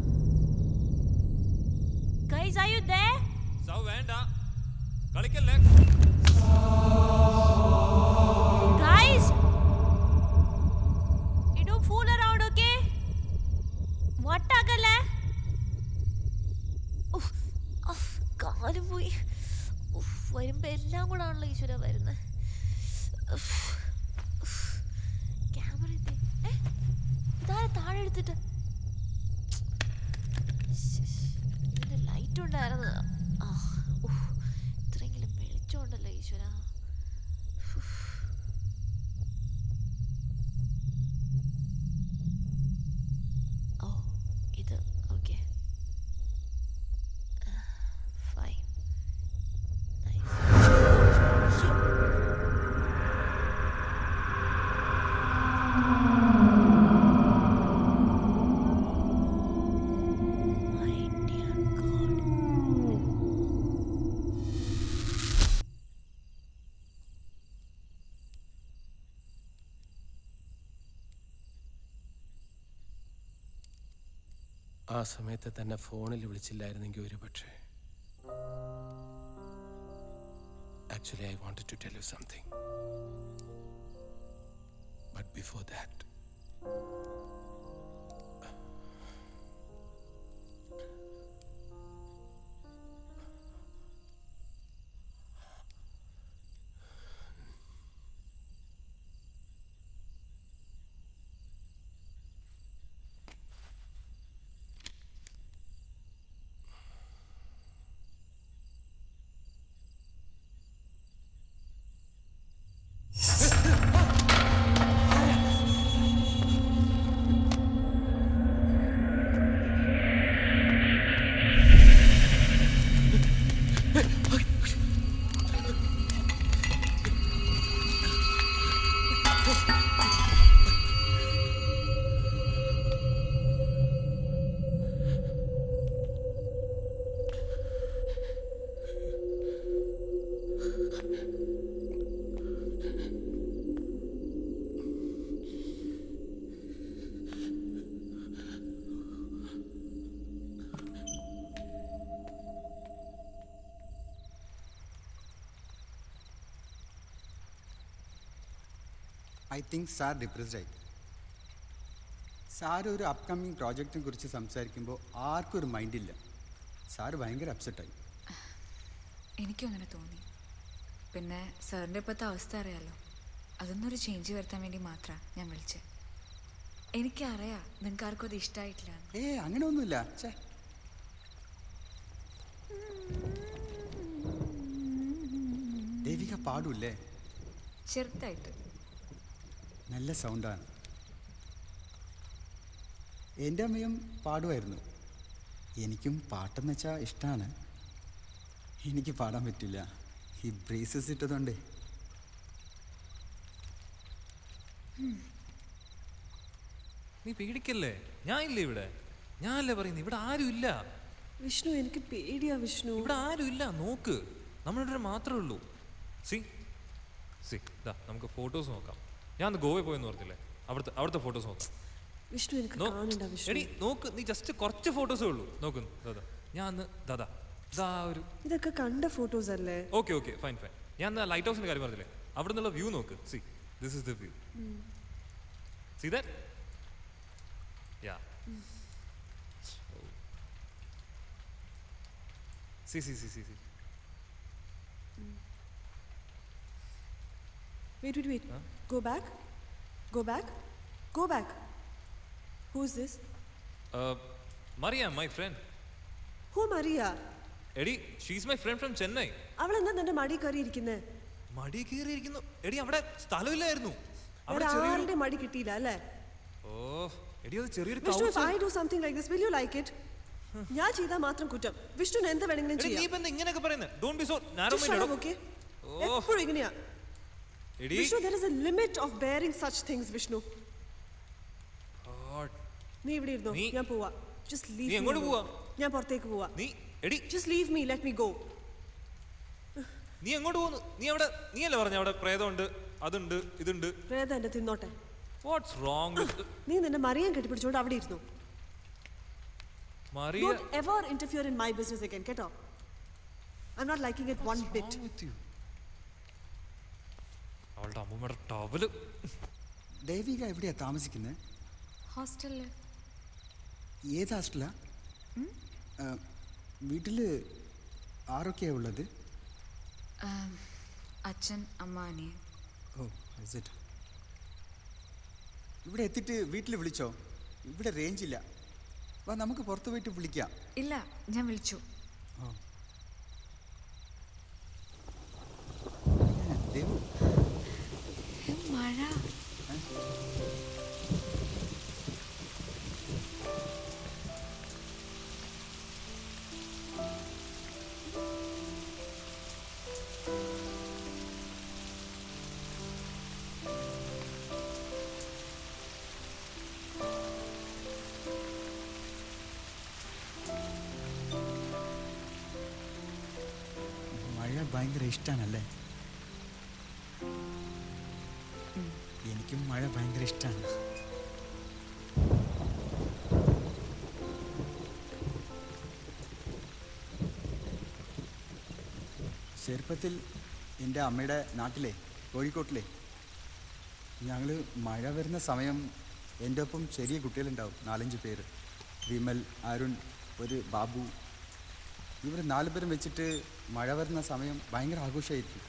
Guys, are you there? സൗ വേണ്ട കളിക്കല്ലേ Guys! You don't fool around, okay? വട്ടാക്കല്ലേ ഉഫ്, അഫ്, കാല് പോയി ഉഫ്, വരുമ്പോ എല്ലാം കൂടെ ആണല്ലോ ഈശ്വര വരുന്നത് ക്യാമറ എന്തേ ഏ? ഇതാരാ താഴെ എടുത്തിട്ട് ഇതിന്റെ ലൈറ്റ് ഉണ്ടായിരുന്നു ആ ഉഫ്, ഇത്രയെങ്കിലും വെളിച്ചമുണ്ടല്ലോ ഈശ്വര ഓ ഇത് ഓക്കെ ഫൈൻ ആ സമയത്ത് തന്നെ ഫോണിൽ വിളിച്ചില്ലായിരുന്നെങ്കിൽ ഒരു പക്ഷേ I Actually, I wanted to tell you something. But before that, I think sir depressed ആയി സാർ ഒരു അപ്കമിങ് പ്രോജക്റ്റിനെ കുറിച്ച് സംസാരിക്കുമ്പോൾ ആർക്കും ഒരു മൈൻഡില്ല സാർ ഭയങ്കര അപ്സെറ്റായി എനിക്കും അങ്ങനെ തോന്നി പിന്നെ സാറിൻ്റെ ഇപ്പോഴത്തെ അവസ്ഥ അറിയാലോ അതൊന്നൊരു ചേഞ്ച് വരുത്താൻ വേണ്ടി മാത്രമാണ് ഞാൻ വിളിച്ചത് എനിക്കറിയാം നിങ്ങൾക്ക് ആർക്കും അത് ഇഷ്ടമായിട്ടില്ല ഏ അങ്ങനെ ഒന്നുമില്ല ഛേ ദേവിക പാടൂല്ലേ ചെറുതായിട്ട് നല്ല സൗണ്ടാണ് എൻ്റെ അമ്മയും പാടുമായിരുന്നു എനിക്കും പാട്ടെന്ന് വെച്ചാൽ ഇഷ്ടമാണ് എനിക്ക് പാടാൻ പറ്റില്ല ഈ ബ്രേസസ് ഇട്ടതുകൊണ്ടേ നീ പേടിക്കല്ലേ ഞാൻ ഇല്ലേ ഇവിടെ ഞാനല്ലേ പറയുന്നത് ഇവിടെ ആരും ഇല്ല വിഷ്ണു എനിക്ക് പേടിയാ വിഷ്ണു ഇവിടെ ആരും ഇല്ല നോക്ക് നമ്മളിവിടെ മാത്രമേ ഉള്ളൂ സി സി ഇതാ നമുക്ക് ഫോട്ടോസ് നോക്കാം ഞാൻ അന്ന് ഗോവയിൽ പോയെന്ന് പറഞ്ഞില്ലേ അവിടുത്തെ അവിടുത്തെ ഫോട്ടോസ് നോക്കാം വിഷ്ണു എനിക്ക് നോ- കാണണ്ട വിഷ്ണു എടി നോക്ക് നീ ജസ്റ്റ് കുറച്ച് ഫോട്ടോസേ ഉള്ളൂ നോക്ക് ദാദാ ഞാൻ അന്ന് ദാദാ ഇതാ ഒരു ഇതൊക്കെ കണ്ട ഫോട്ടോസ് അല്ലേ ഓക്കെ ഓക്കെ ഫൈൻ ഫൈൻ ഞാൻ അന്ന് ലൈറ്റ് ഹൗസിന്റെ കാര്യം പറഞ്ഞില്ലേ അവിടെ നിന്നുള്ള വ്യൂ നോക്ക് see this is the view see that yeah see see see see see Wait, wait, wait. Go back. Go back. Go back. Who's this? Maria my friend Who Maria? എടി she's my friend from Chennai അവൾ എന്താ നിന്റെ മടി കയറി ഇരിക്കുന്നേ മടി കയറിയിരിക്കുന്നു എടി അവിടെ സ്ഥലമില്ലായിരുന്നു അവിടെ വേറെ ചെറിയൊരു ആരുടെ മടി കിട്ടിയില്ല അല്ലേ ഓ എടി അത് ചെറിയൊരു Vishnu couch if I do something like this will you like it ഞാൻ ചെയ്താൽ മാത്രം കുറ്റം വിഷ്ണുവിന് എന്ത് വേണമെങ്കിലും എടി, നീ ചെയ്യാം ഇപ്പൊ എന്താ ഇങ്ങനെയൊക്കെ പറയുന്നത് don't be so narrow Just shut up, okay? എപ്പോഴും ഇങ്ങനെയാ എടി Vishnu there is a limit of bearing such things Vishnu God. നീ ഇവിടെ ഇരുന്നോ നീ- ഞാൻ പോവാ just leave നീ me എങ്ങോട്ട് alone. പോവാ? ഞാൻ പുറത്തേക്ക് പോവാ നീ എടി just leave me let me go നീ എങ്ങോട്ട് പോകുന്നു നീ അവിടെ നീ അല്ലേ പറഞ്ഞ അവിടെ പ്രേതമുണ്ട് അതുണ്ട് ഇതുണ്ട് പ്രേതം എന്നെ തിന്നോട്ടെ വാട്ട്സ് റോങ് വിത്ത് നീ നിന്റെ മറിയാൻ കെട്ടിപ്പിടിച്ചോണ്ട് അവിടെ ഇരുന്നു Mariya Don't ever interfere in my business again, കേട്ടോ I'm not liking it one bit. അവളുടെ അമ്മൂമ്മയുടെ ടവല് ദേവിക എവിടെയാ താമസിക്കുന്നത് ഹോസ്റ്റലിൽ ഏത് ഹോസ്റ്റലാ വീട്ടിൽ ആരൊക്കെയാ ഉള്ളത് അച്ഛൻ അമ്മ അനിയൻ ഓ is it? ഇവിടെ എത്തിയിട്ട് വീട്ടിൽ വിളിച്ചോ ഇവിടെ റേഞ്ച് ഇല്ല വാ നമുക്ക് പുറത്ത് പോയിട്ട് വിളിക്കാം ഇല്ല ഞാൻ വിളിച്ചു ഓ ഏ, ദേവു മഴ മഴ ഭയങ്കര ഇഷ്ടമാണല്ലേ എനിക്കും മഴ ഭയങ്കര ഇഷ്ടമാണ് ചെറുപ്പത്തിൽ എൻ്റെ അമ്മയുടെ നാട്ടിലെ കോഴിക്കോട്ടിലെ ഞങ്ങൾ മഴ വരുന്ന സമയം എൻ്റെ ഒപ്പം ചെറിയ കുട്ടികളുണ്ടാവും നാലഞ്ച് പേര് വിമൽ അരുൺ ഒരു ബാബു ഇവർ നാല് പേരും വെച്ചിട്ട് മഴ വരുന്ന സമയം ഭയങ്കര ആഘോഷമായിരിക്കും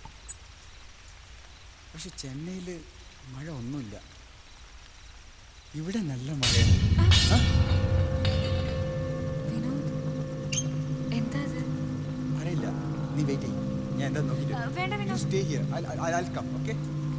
പക്ഷെ ചെന്നൈയിൽ മഴ ഒന്നുമില്ല ഇവിടെ നല്ല മഴയാണ് ആ? വിനോദ് എന്താ ഇത് അറിയില്ല നീ വെയിറ്റ് ചെയ്യും ഞാൻ എന്താ നോക്കിയിട്ട് ആ, വേണ്ട, Vinod. Stay here I come okay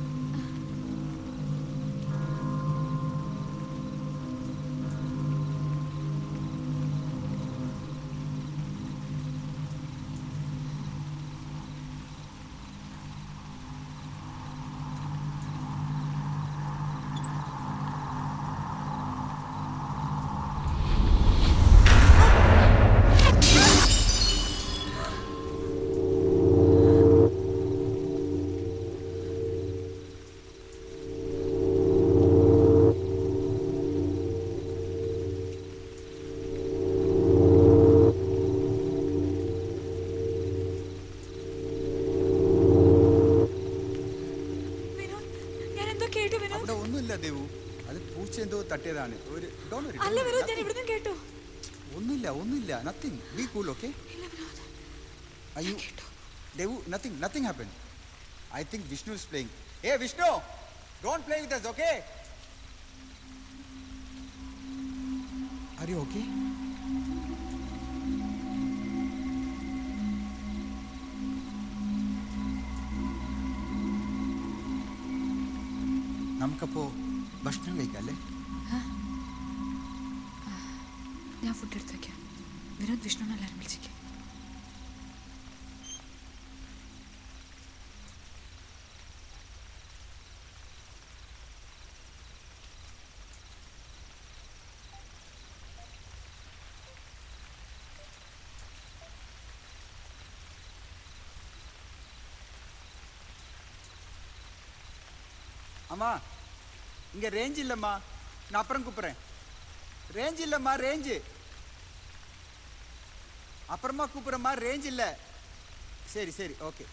Vinod ഞാൻ എന്തോ കേട്ടു വിനോദ് അവിടെ ഒന്നുമില്ല ദേവു അത് പൂച്ച എന്തോ തട്ടിയതാണ് ഒരു don't worry, don't അല്ല worry, വിനോദ് ഞാൻ nothing. ഇവിടുന്ന് കേട്ടു ഒന്നുമില്ല ഒന്നുമില്ല നത്തിങ് ബി കൂൾ ഓക്കെ ഇല്ല വിനോദ് അയ്യോ Devu nothing nothing happen I think Vishnu is playing ഏ Vishnu don't play with us okay are you okay നമുക്കപ്പോ ഭക്ഷണം കഴിക്കാം അല്ലേ ഞാൻ ഫുഡ് എടുത്ത് വെക്കാം വിനോദ് വിഷ്ണുവിനെ എല്ലാവരും വിളിച്ചേക്കാം அம்மா இங்க ரேஞ்ச் இல்லம்மா நான் அப்புறம் கூப்பிடுறேன் ரேஞ்ச் இல்லம்மா ரேஞ்சு அப்புறமா கூப்பிடுறேம்மா ரேஞ்ச் இல்ல சரி சரி ஓகே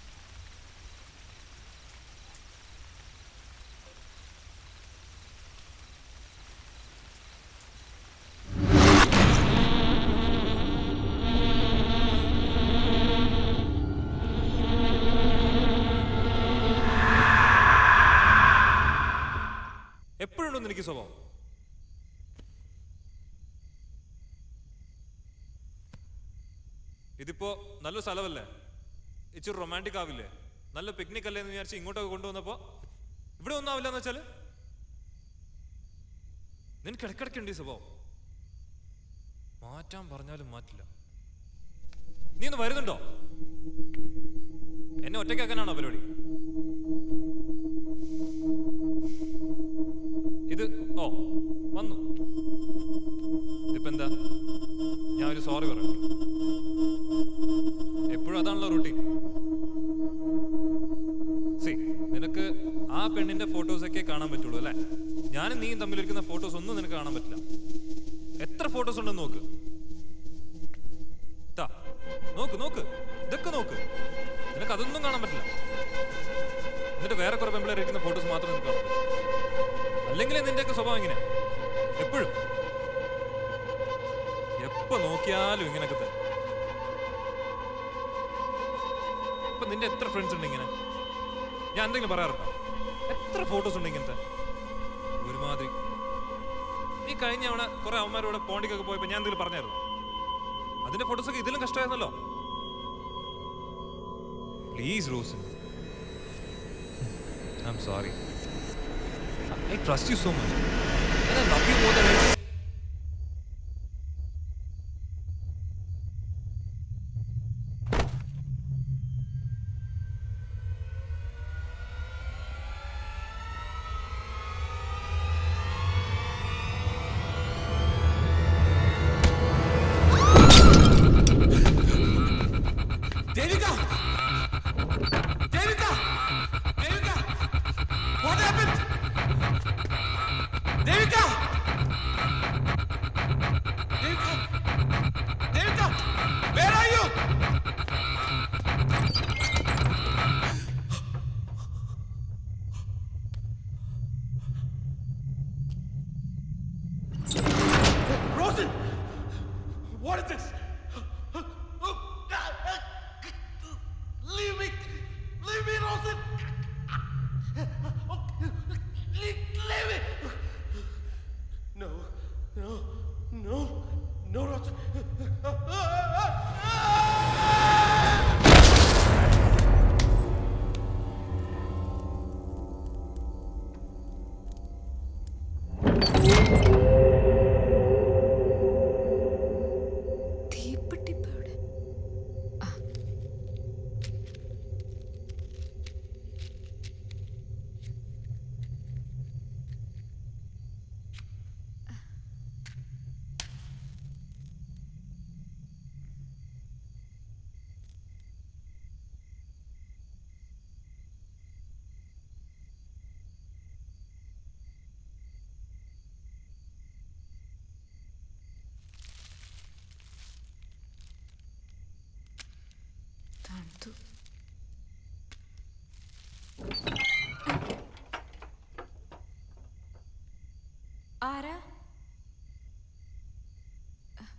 എപ്പോഴുണ്ടോ എനിക്ക് സ്വഭാവം ഇതിപ്പോ നല്ല സ്ഥലമല്ലേ ഇച്ചിരി റൊമാൻറ്റിക് ആവില്ലേ നല്ല പിക്നിക് അല്ലേ എന്ന് വിചാരിച്ച് ഇങ്ങോട്ടൊക്കെ കൊണ്ടുവന്നപ്പോ ഇവിടെ ഒന്നും ആവില്ല എന്ന് വെച്ചാല് നിനക്ക് ഇടയ്ക്കിടയ്ക്കുണ്ട് ഈ സ്വഭാവം മാറ്റാൻ പറഞ്ഞാലും മാറ്റില്ല നീ ഒന്ന് വരുന്നുണ്ടോ എന്നെ ഒറ്റയ്ക്കാക്കാനാണോ പരിപാടി ഇത് ഓ വന്നു ഇതിപ്പോ എന്താ ഞാൻ ഒരു സോറി പറയണം എപ്പോഴും അതാണല്ലോ റൂട്ടീൻ സി നിനക്ക് ആ പെണ്ണിന്റെ ഫോട്ടോസ് ഒക്കെ കാണാൻ പറ്റുള്ളൂ അല്ലേ ഞാനും നീയും തമ്മിലിരിക്കുന്ന ഫോട്ടോസ് ഒന്നും നിനക്ക് കാണാൻ പറ്റില്ല എത്ര ഫോട്ടോസ് ഉണ്ടെന്ന് നോക്ക് ദാ, നോക്ക് നോക്ക് ഇതൊക്കെ നോക്ക് നിനക്ക് അതൊന്നും കാണാൻ പറ്റില്ല എന്നിട്ട് വേറെ കുറെ പെമ്പിളെ ഇരിക്കുന്ന ഫോട്ടോസ് മാത്രം നിനക്ക് കാണാൻ പറ്റും അല്ലെങ്കിൽ നിന്റെയൊക്കെ സ്വഭാവം ഇങ്ങനെ എപ്പോഴും എപ്പോ നോക്കിയാലും ഇങ്ങനൊക്കെ തന്നെ ഇപ്പൊ നിന്റെ എത്ര ഫ്രണ്ട്സ് ഉണ്ട് ഇങ്ങനെ ഞാൻ എന്തെങ്കിലും പറയാറുണ്ടോ എത്ര ഫോട്ടോസ് ഉണ്ട് ഇങ്ങനത്തെ ഒരുമാതിരി നീ കഴിഞ്ഞ തവണ കുറെ അവന്മാരോട് പോണ്ടിക്കൊക്കെ പോയപ്പോ ഞാൻ എന്തെങ്കിലും പറഞ്ഞായിരുന്നു അതിന്റെ ഫോട്ടോസ് ഒക്കെ ഇതിലും കഷ്ടമായിരുന്നല്ലോ please Rose I am sorry I trust you so much. And I love you more than anything. Devika! Devika! Devika! What happened? Devika!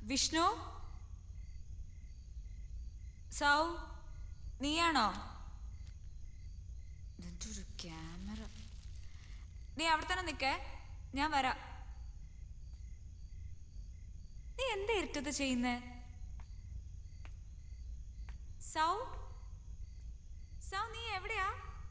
Vishnu Sao നീയാണോ ഇതിന്റെ ഒരു ക്യാമറ നീ അവിടെ തന്നെ നിക്കേ ഞാൻ വരാം നീ എന്താ ഇരുട്ടത്ത് ചെയ്യുന്നേ സൗ സൗ നീ എവിടെയാ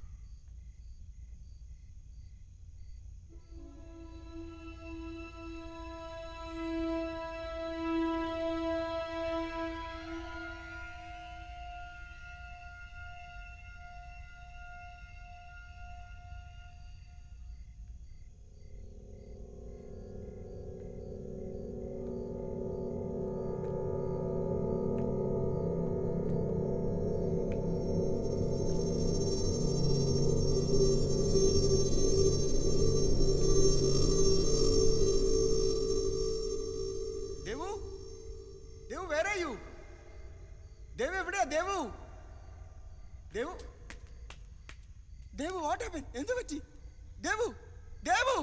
ദേവു ദേവു വേറെ യു ദേവു എവിടെയാ ദേവു ദേവു ദേവു വാട്ട് ഹാപ്പൻ എന്ത് പറ്റി ദേവു ദേവു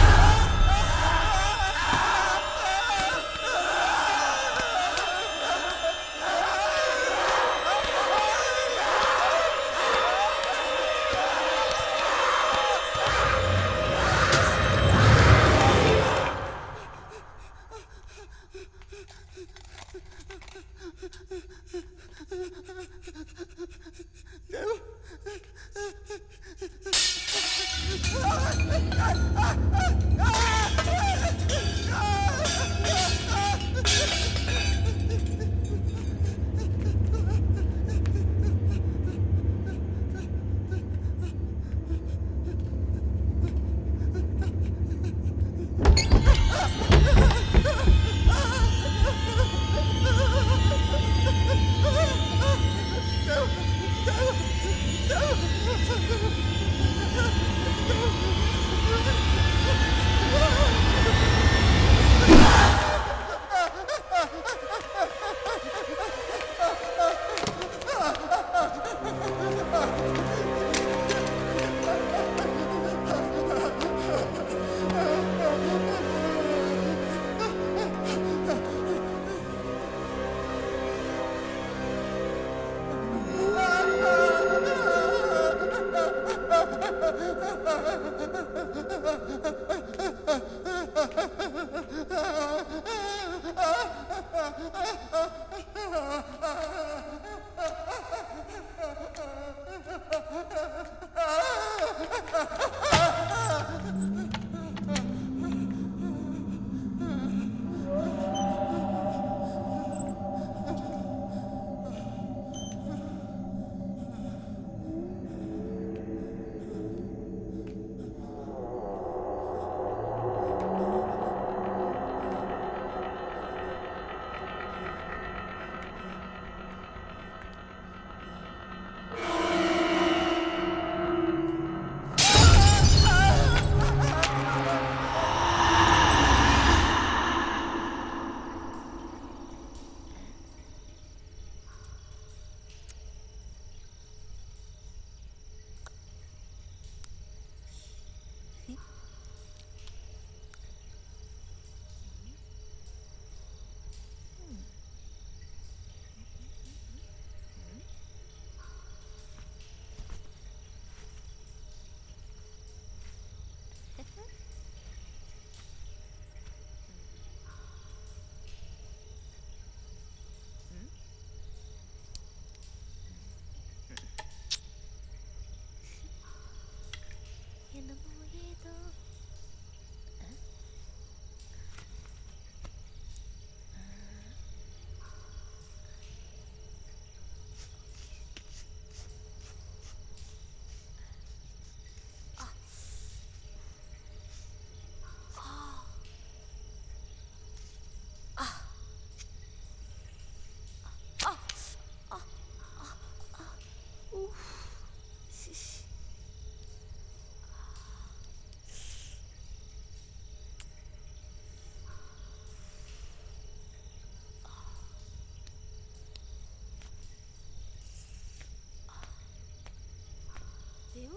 ദേവു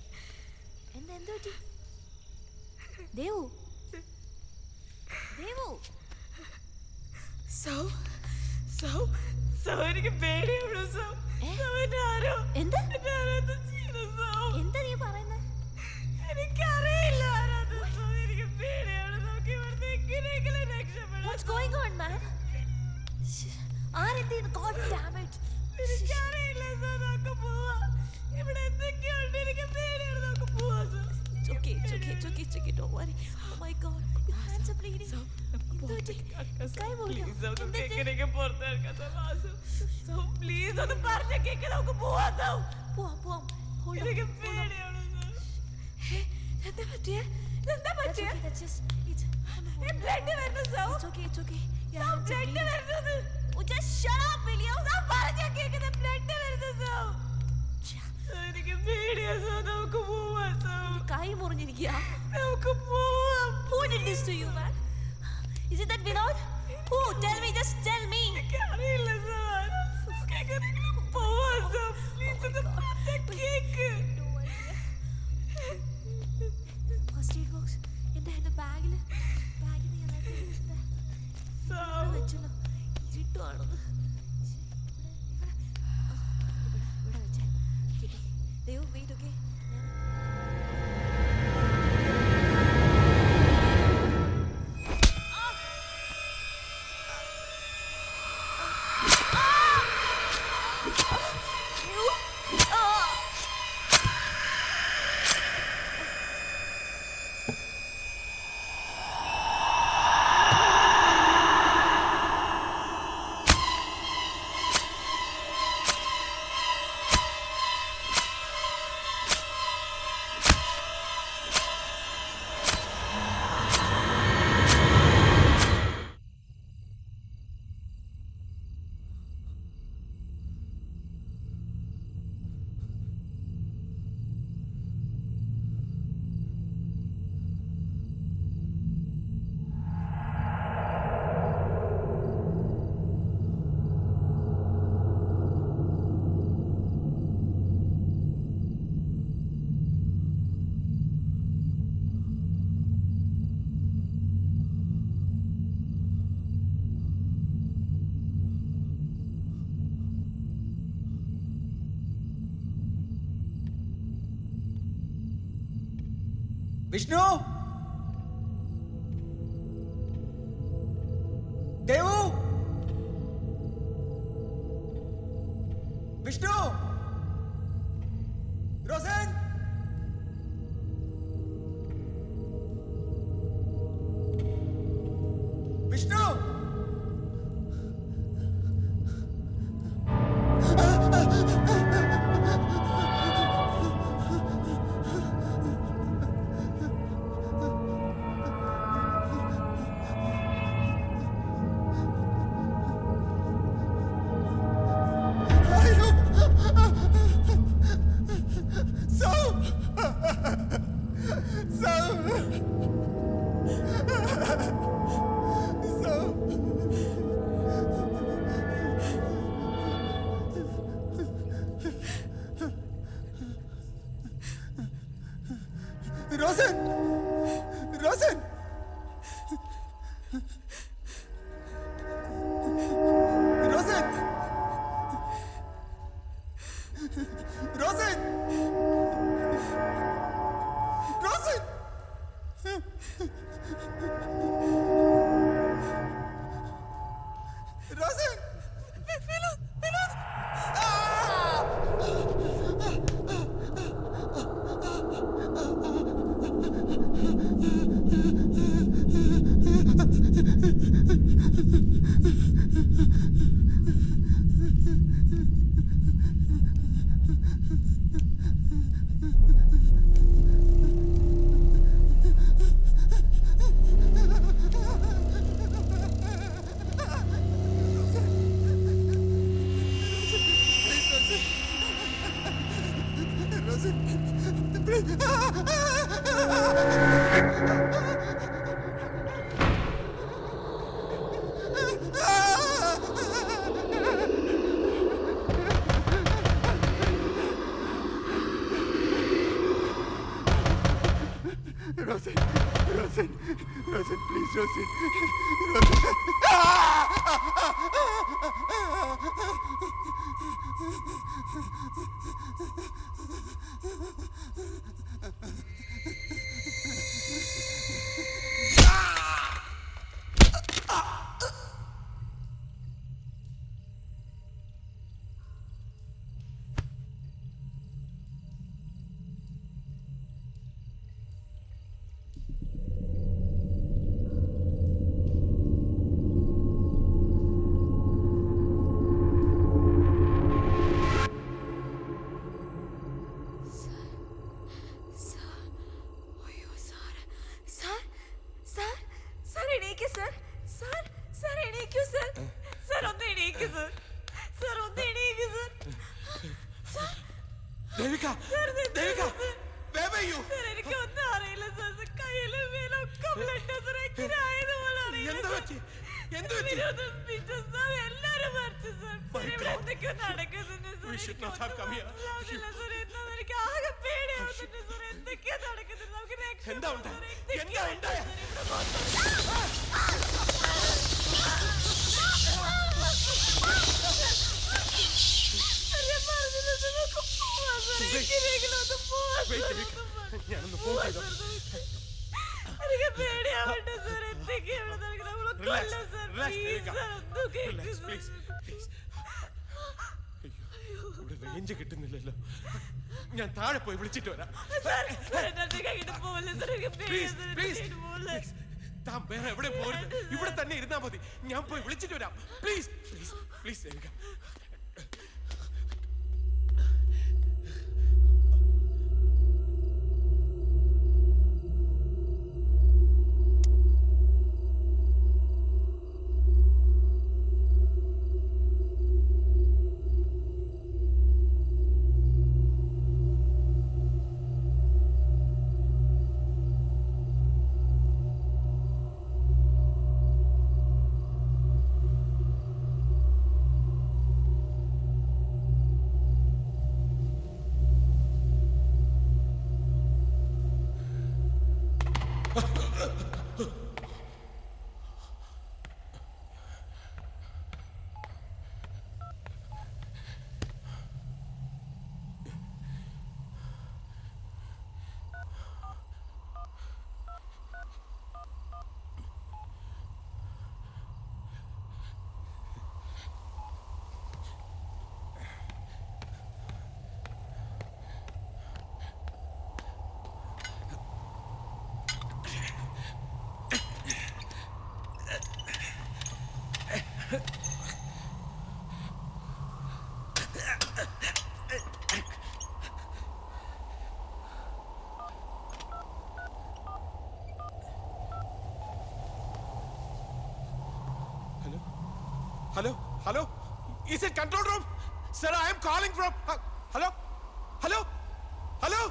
എന്താ എന്ത് പറ്റി ദേവു ദേവു സൗ സൗ സൗ എനിക്ക് പേടിയാണ് സൗ സൗ എന്നെ ആരോ എന്ത് എന്നെ ആരോ എന്തോ ചെയ്തു സൗ എന്താ നീ പറയുന്നത് എനിക്കറിയില്ല ആരാത് സൗ എനിക്ക് പേടിയാണ് നമുക്ക് ഇവിടുന്ന് എങ്ങനെയെങ്കിലും രക്ഷപ്പെടാം What's going on, man? ആരെന്ത് ചെയ്യുന്നു? God damn it. എനിക്കറിയില്ല സൗ നമുക്ക് പോവാം ഇവിടെ എന്തൊക്കെയുണ്ട് എനിക്ക് പേടിയാണ് നമുക്ക് പോവാം സൗ It's okay, it's okay, it's okay, it's okay. Don't worry. Oh my God, your hands are bleeding. എന്ത് പറ്റി? കൈ മുറിഞ്ഞോ? പ്ലീസ് നമുക്ക് എന്ത് പറ്റി? എങ്ങനെയൊക്കെ പുറത്തിറക്കാം സൗ സൗ പ്ലീസ് ഒന്ന് പറഞ്ഞ കേക്ക് നമുക്ക് പോവാം സൗ പോവാം, പോവാം. Hold on, എനിക്ക് hold on. പേടിയാണ് സൗ എന്താ പറ്റിയേ എന്താ That's പറ്റിയേ okay, that's just- it's- blood വരുന്നു സൗ It's okay, it's okay. Your Sao hands are blood bleeding. വരുന്നത് Oh, just shut up, William. സൗ പറഞ്ഞ കേൾക്കുന്ന ബ്ലഡ് വരുന്നു സൗ സൗ, എനിക്ക് പേടിയാ സൗ നമുക്ക് പോവാം സൗ കൈ മുറിഞ്ഞിരിക്കുക നമുക്ക് പോവാം Who did this to you, man? Is it that Vinod? Who? Tell me, just tell me. എനിക്കറിയില്ല സാർ നമുക്ക് എങ്ങനെയെങ്കിലും പോവാം സൗ പ്ലീസ് ഒന്ന് പറഞ്ഞ കേക്ക് ഫസ്റ്റ് എയ്ഡ് ബോക്സ് എൻ്റെ എൻ്റെ ബാഗിൽ ബാഗിൽ നീ സൗ വെച്ചല്ലോ ഇരുട്ടുവാണെന്ന് ഇവിടെ ഇവിടെ വെച്ചേ കിട്ടി ദൈവം wait okay Vishnu Devu Vishnu Rosen Vishnu So! So! Rosen Rosen Rosen Rosen Rosen Rosen Rosen, Rosen, Rosen, please, Rosen. Rosen. അയ്യോ സാർ സാർ സാർ സാർ എണീക്ക് സാർ സാർ സാർ എണീക്കൂ സാർ സാർ ഒന്ന് എണീക്ക് സാർ സാർ ഒന്ന് എണീക്ക് sir Devika Devika where were you? Sir എനിക്ക് ഒന്നും അറിയില്ല സാർ കയ്യിലും മേലൊക്കെ ബ്ലഡ് സാർ എങ്ങനെ ആയതുപോലെ അറിയില്ല എന്താ സാർ. പറ്റി? എന്ത് പറ്റി? വിനോദം, ബിജു സാർ എല്ലാരും മരിച്ചു സാർ സാർ ഇവിടെ എന്തൊക്കെയോ നടക്കുന്നുണ്ട് സാർ We should എനിക്ക് not have ഒന്നും come here. മനസ്സിലാവുന്നില്ല സാർ എന്താന്ന് എനിക്ക് ആകെ പേടിയാവുന്നുണ്ട് സാർ എന്തൊക്കെയാ നടക്കുന്നത് നമുക്ക് എന്താ രക്ഷപ്പെടാം ഉണ്ടായത്? സാർ. എന്താ എന്തൊക്കെയാ ഉണ്ടായത്? സാർ ഇവിടെ മൊത്തം? സാർ, ഞാൻ പറഞ്ഞില്ലേ സാർ, നമുക്ക് പോവാം സാർ. എങ്ങനെയെങ്കിലും ഒന്ന് പോവാം Wait, സാർ. ദേവിക. ഒന്ന് പോവാം. ഞാനൊന്ന് ഫോൺ ചെയ്തോ എനിക്ക് പേടിയാവണ്ട സാർ എന്തൊക്കെയാ ഇവിടെ നടക്കുന്നത് നമ്മളെ Relax, കൊല്ലും sir relax, please Devika. Sir ഒന്ന് കേൾക്ക് Relax, സാർ. please, please. അയ്യോ, ഇവിടെ റേഞ്ച് കിട്ടുന്നില്ലല്ലോ ഞാൻ താഴെ പോയി വിളിച്ചിട്ട് വരാം സാർ സാർ എന്നെ ഒറ്റയ്ക്ക് ആക്കിയിട്ട് പോവല്ലേ സാർ എനിക്ക് പേടിയാ പ്ലീസ് സാർ പ്ലീസ് എന്നെ പോവല്ലേ താൻ വേറെ എവിടെ പോരുത് ഇവിടെ തന്നെ ഇരുന്നാ മതി ഞാൻ പോയി വിളിച്ചിട്ട് വരാം please please please Devika Hello? Hello? Is it control room? Sir, I am calling from. Uh, hello? Hello? Hello?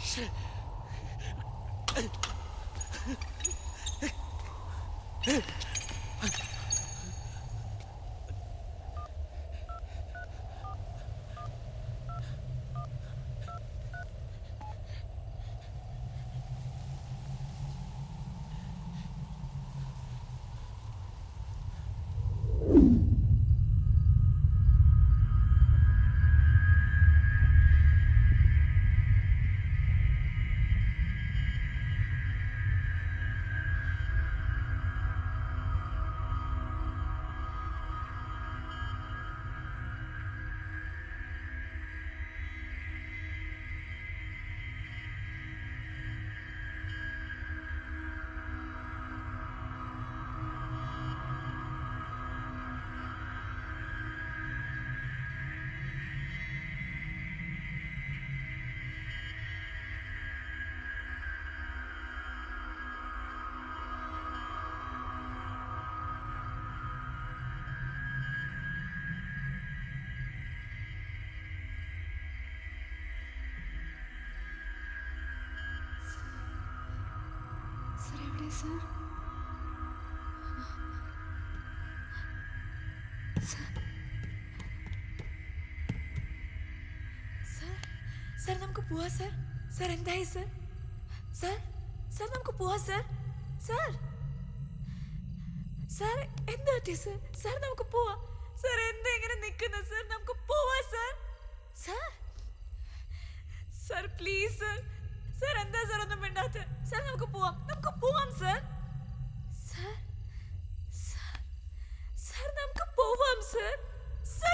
Sir എവിടെ സാർ സാർ സാർ നമുക്ക് പോവാ സാർ സാർ എന്തായി സാർ സാർ സാർ നമുക്ക് പോവാ സാർ സാർ സാർ എന്താ പറ്റി സർ സാർ നമുക്ക് പോവാം സാർ എന്താ ഇങ്ങനെ നിൽക്കുന്നത് സാർ നമുക്ക് പോവാം sir sir sir please sir sir എന്താ സാർ ഒന്നും മിണ്ടാത്ത സാർ നമുക്ക് പോവാം നമുക്ക് പോവാം സാർ സാർ സാർ സാർ നമുക്ക് പോവാം sir sir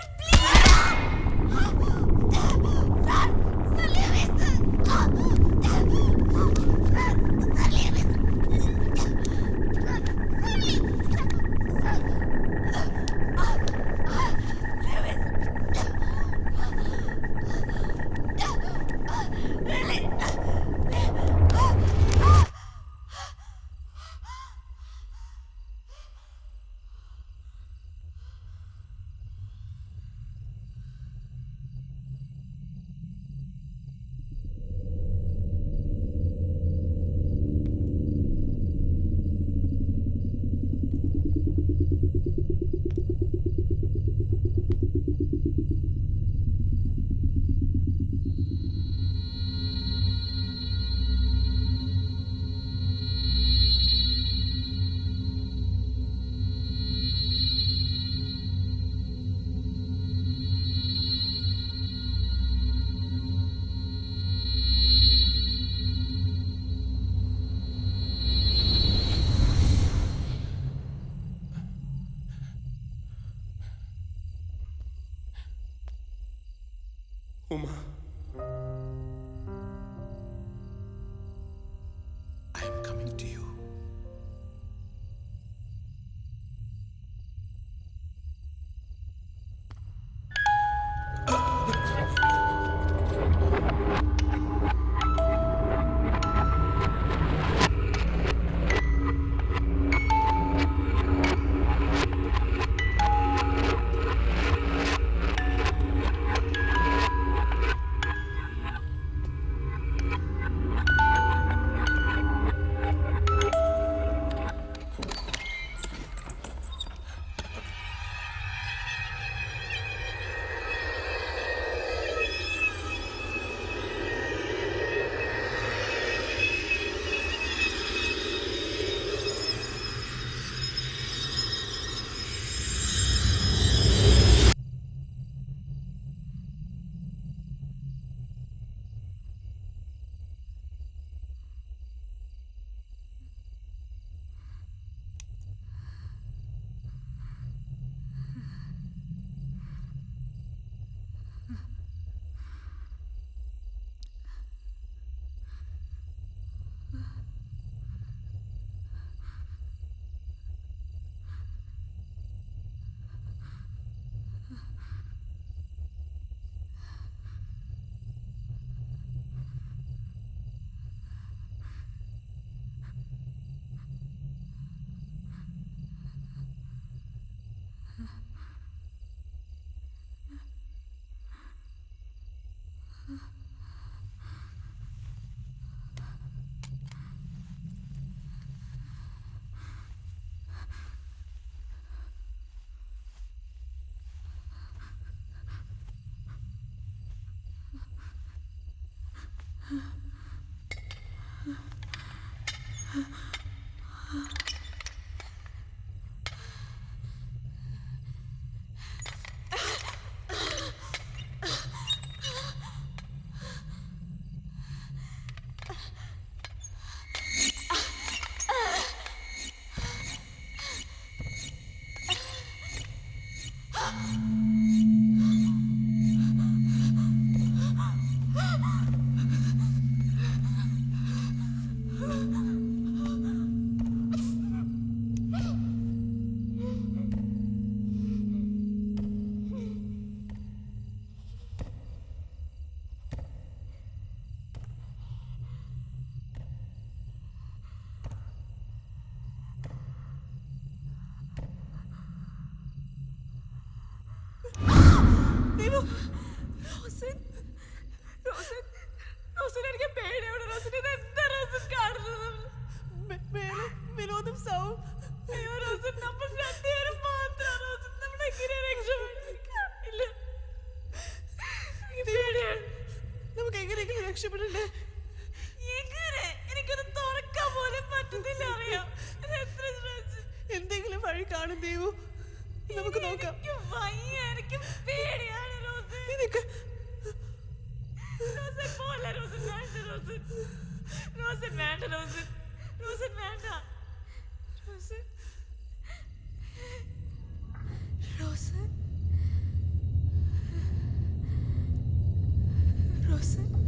Uma. I am coming to you. ദൈവം. റോസൻ. റോസൻ. റോസൻ, എനിക്ക് പേടിയാണ് റോസൻ. ഇതെന്താ റോസൻ കാണുന്നത്? മേ- മേലെ വിനോദും സൗവും. അയ്യോ റോസൻ, നമ്മൾ രണ്ടുപേരും മാത്രാ റോസൻ. നമ്മളെങ്ങനെ രക്ഷപ്പെടും? ഇല്ല. എനിക്ക് പേടിയാണ്. നമുക്ക് എങ്ങനെയെങ്കിലും രക്ഷപ്പെടണ്ടേ എങ്ങനെ എനിക്കത് തുറക്കാൻ പോലും പറ്റുന്നില്ല അറിയാം ഇത് എത്ര ശ്രമിച്ചു എന്തെങ്കിലും വഴി കാണും ദേവു നമുക്ക് നോക്കാം വയ്യ എനിക്ക് പേടിയാണ് റോസ് നിനക്ക് റോസൻ പോലെ റോസൻ വേണ്ട റോസൻ റോസൻ വേണ്ട റോസൻ റോസൻ വേണ്ട റോസൻ റോസൻ റോസൻ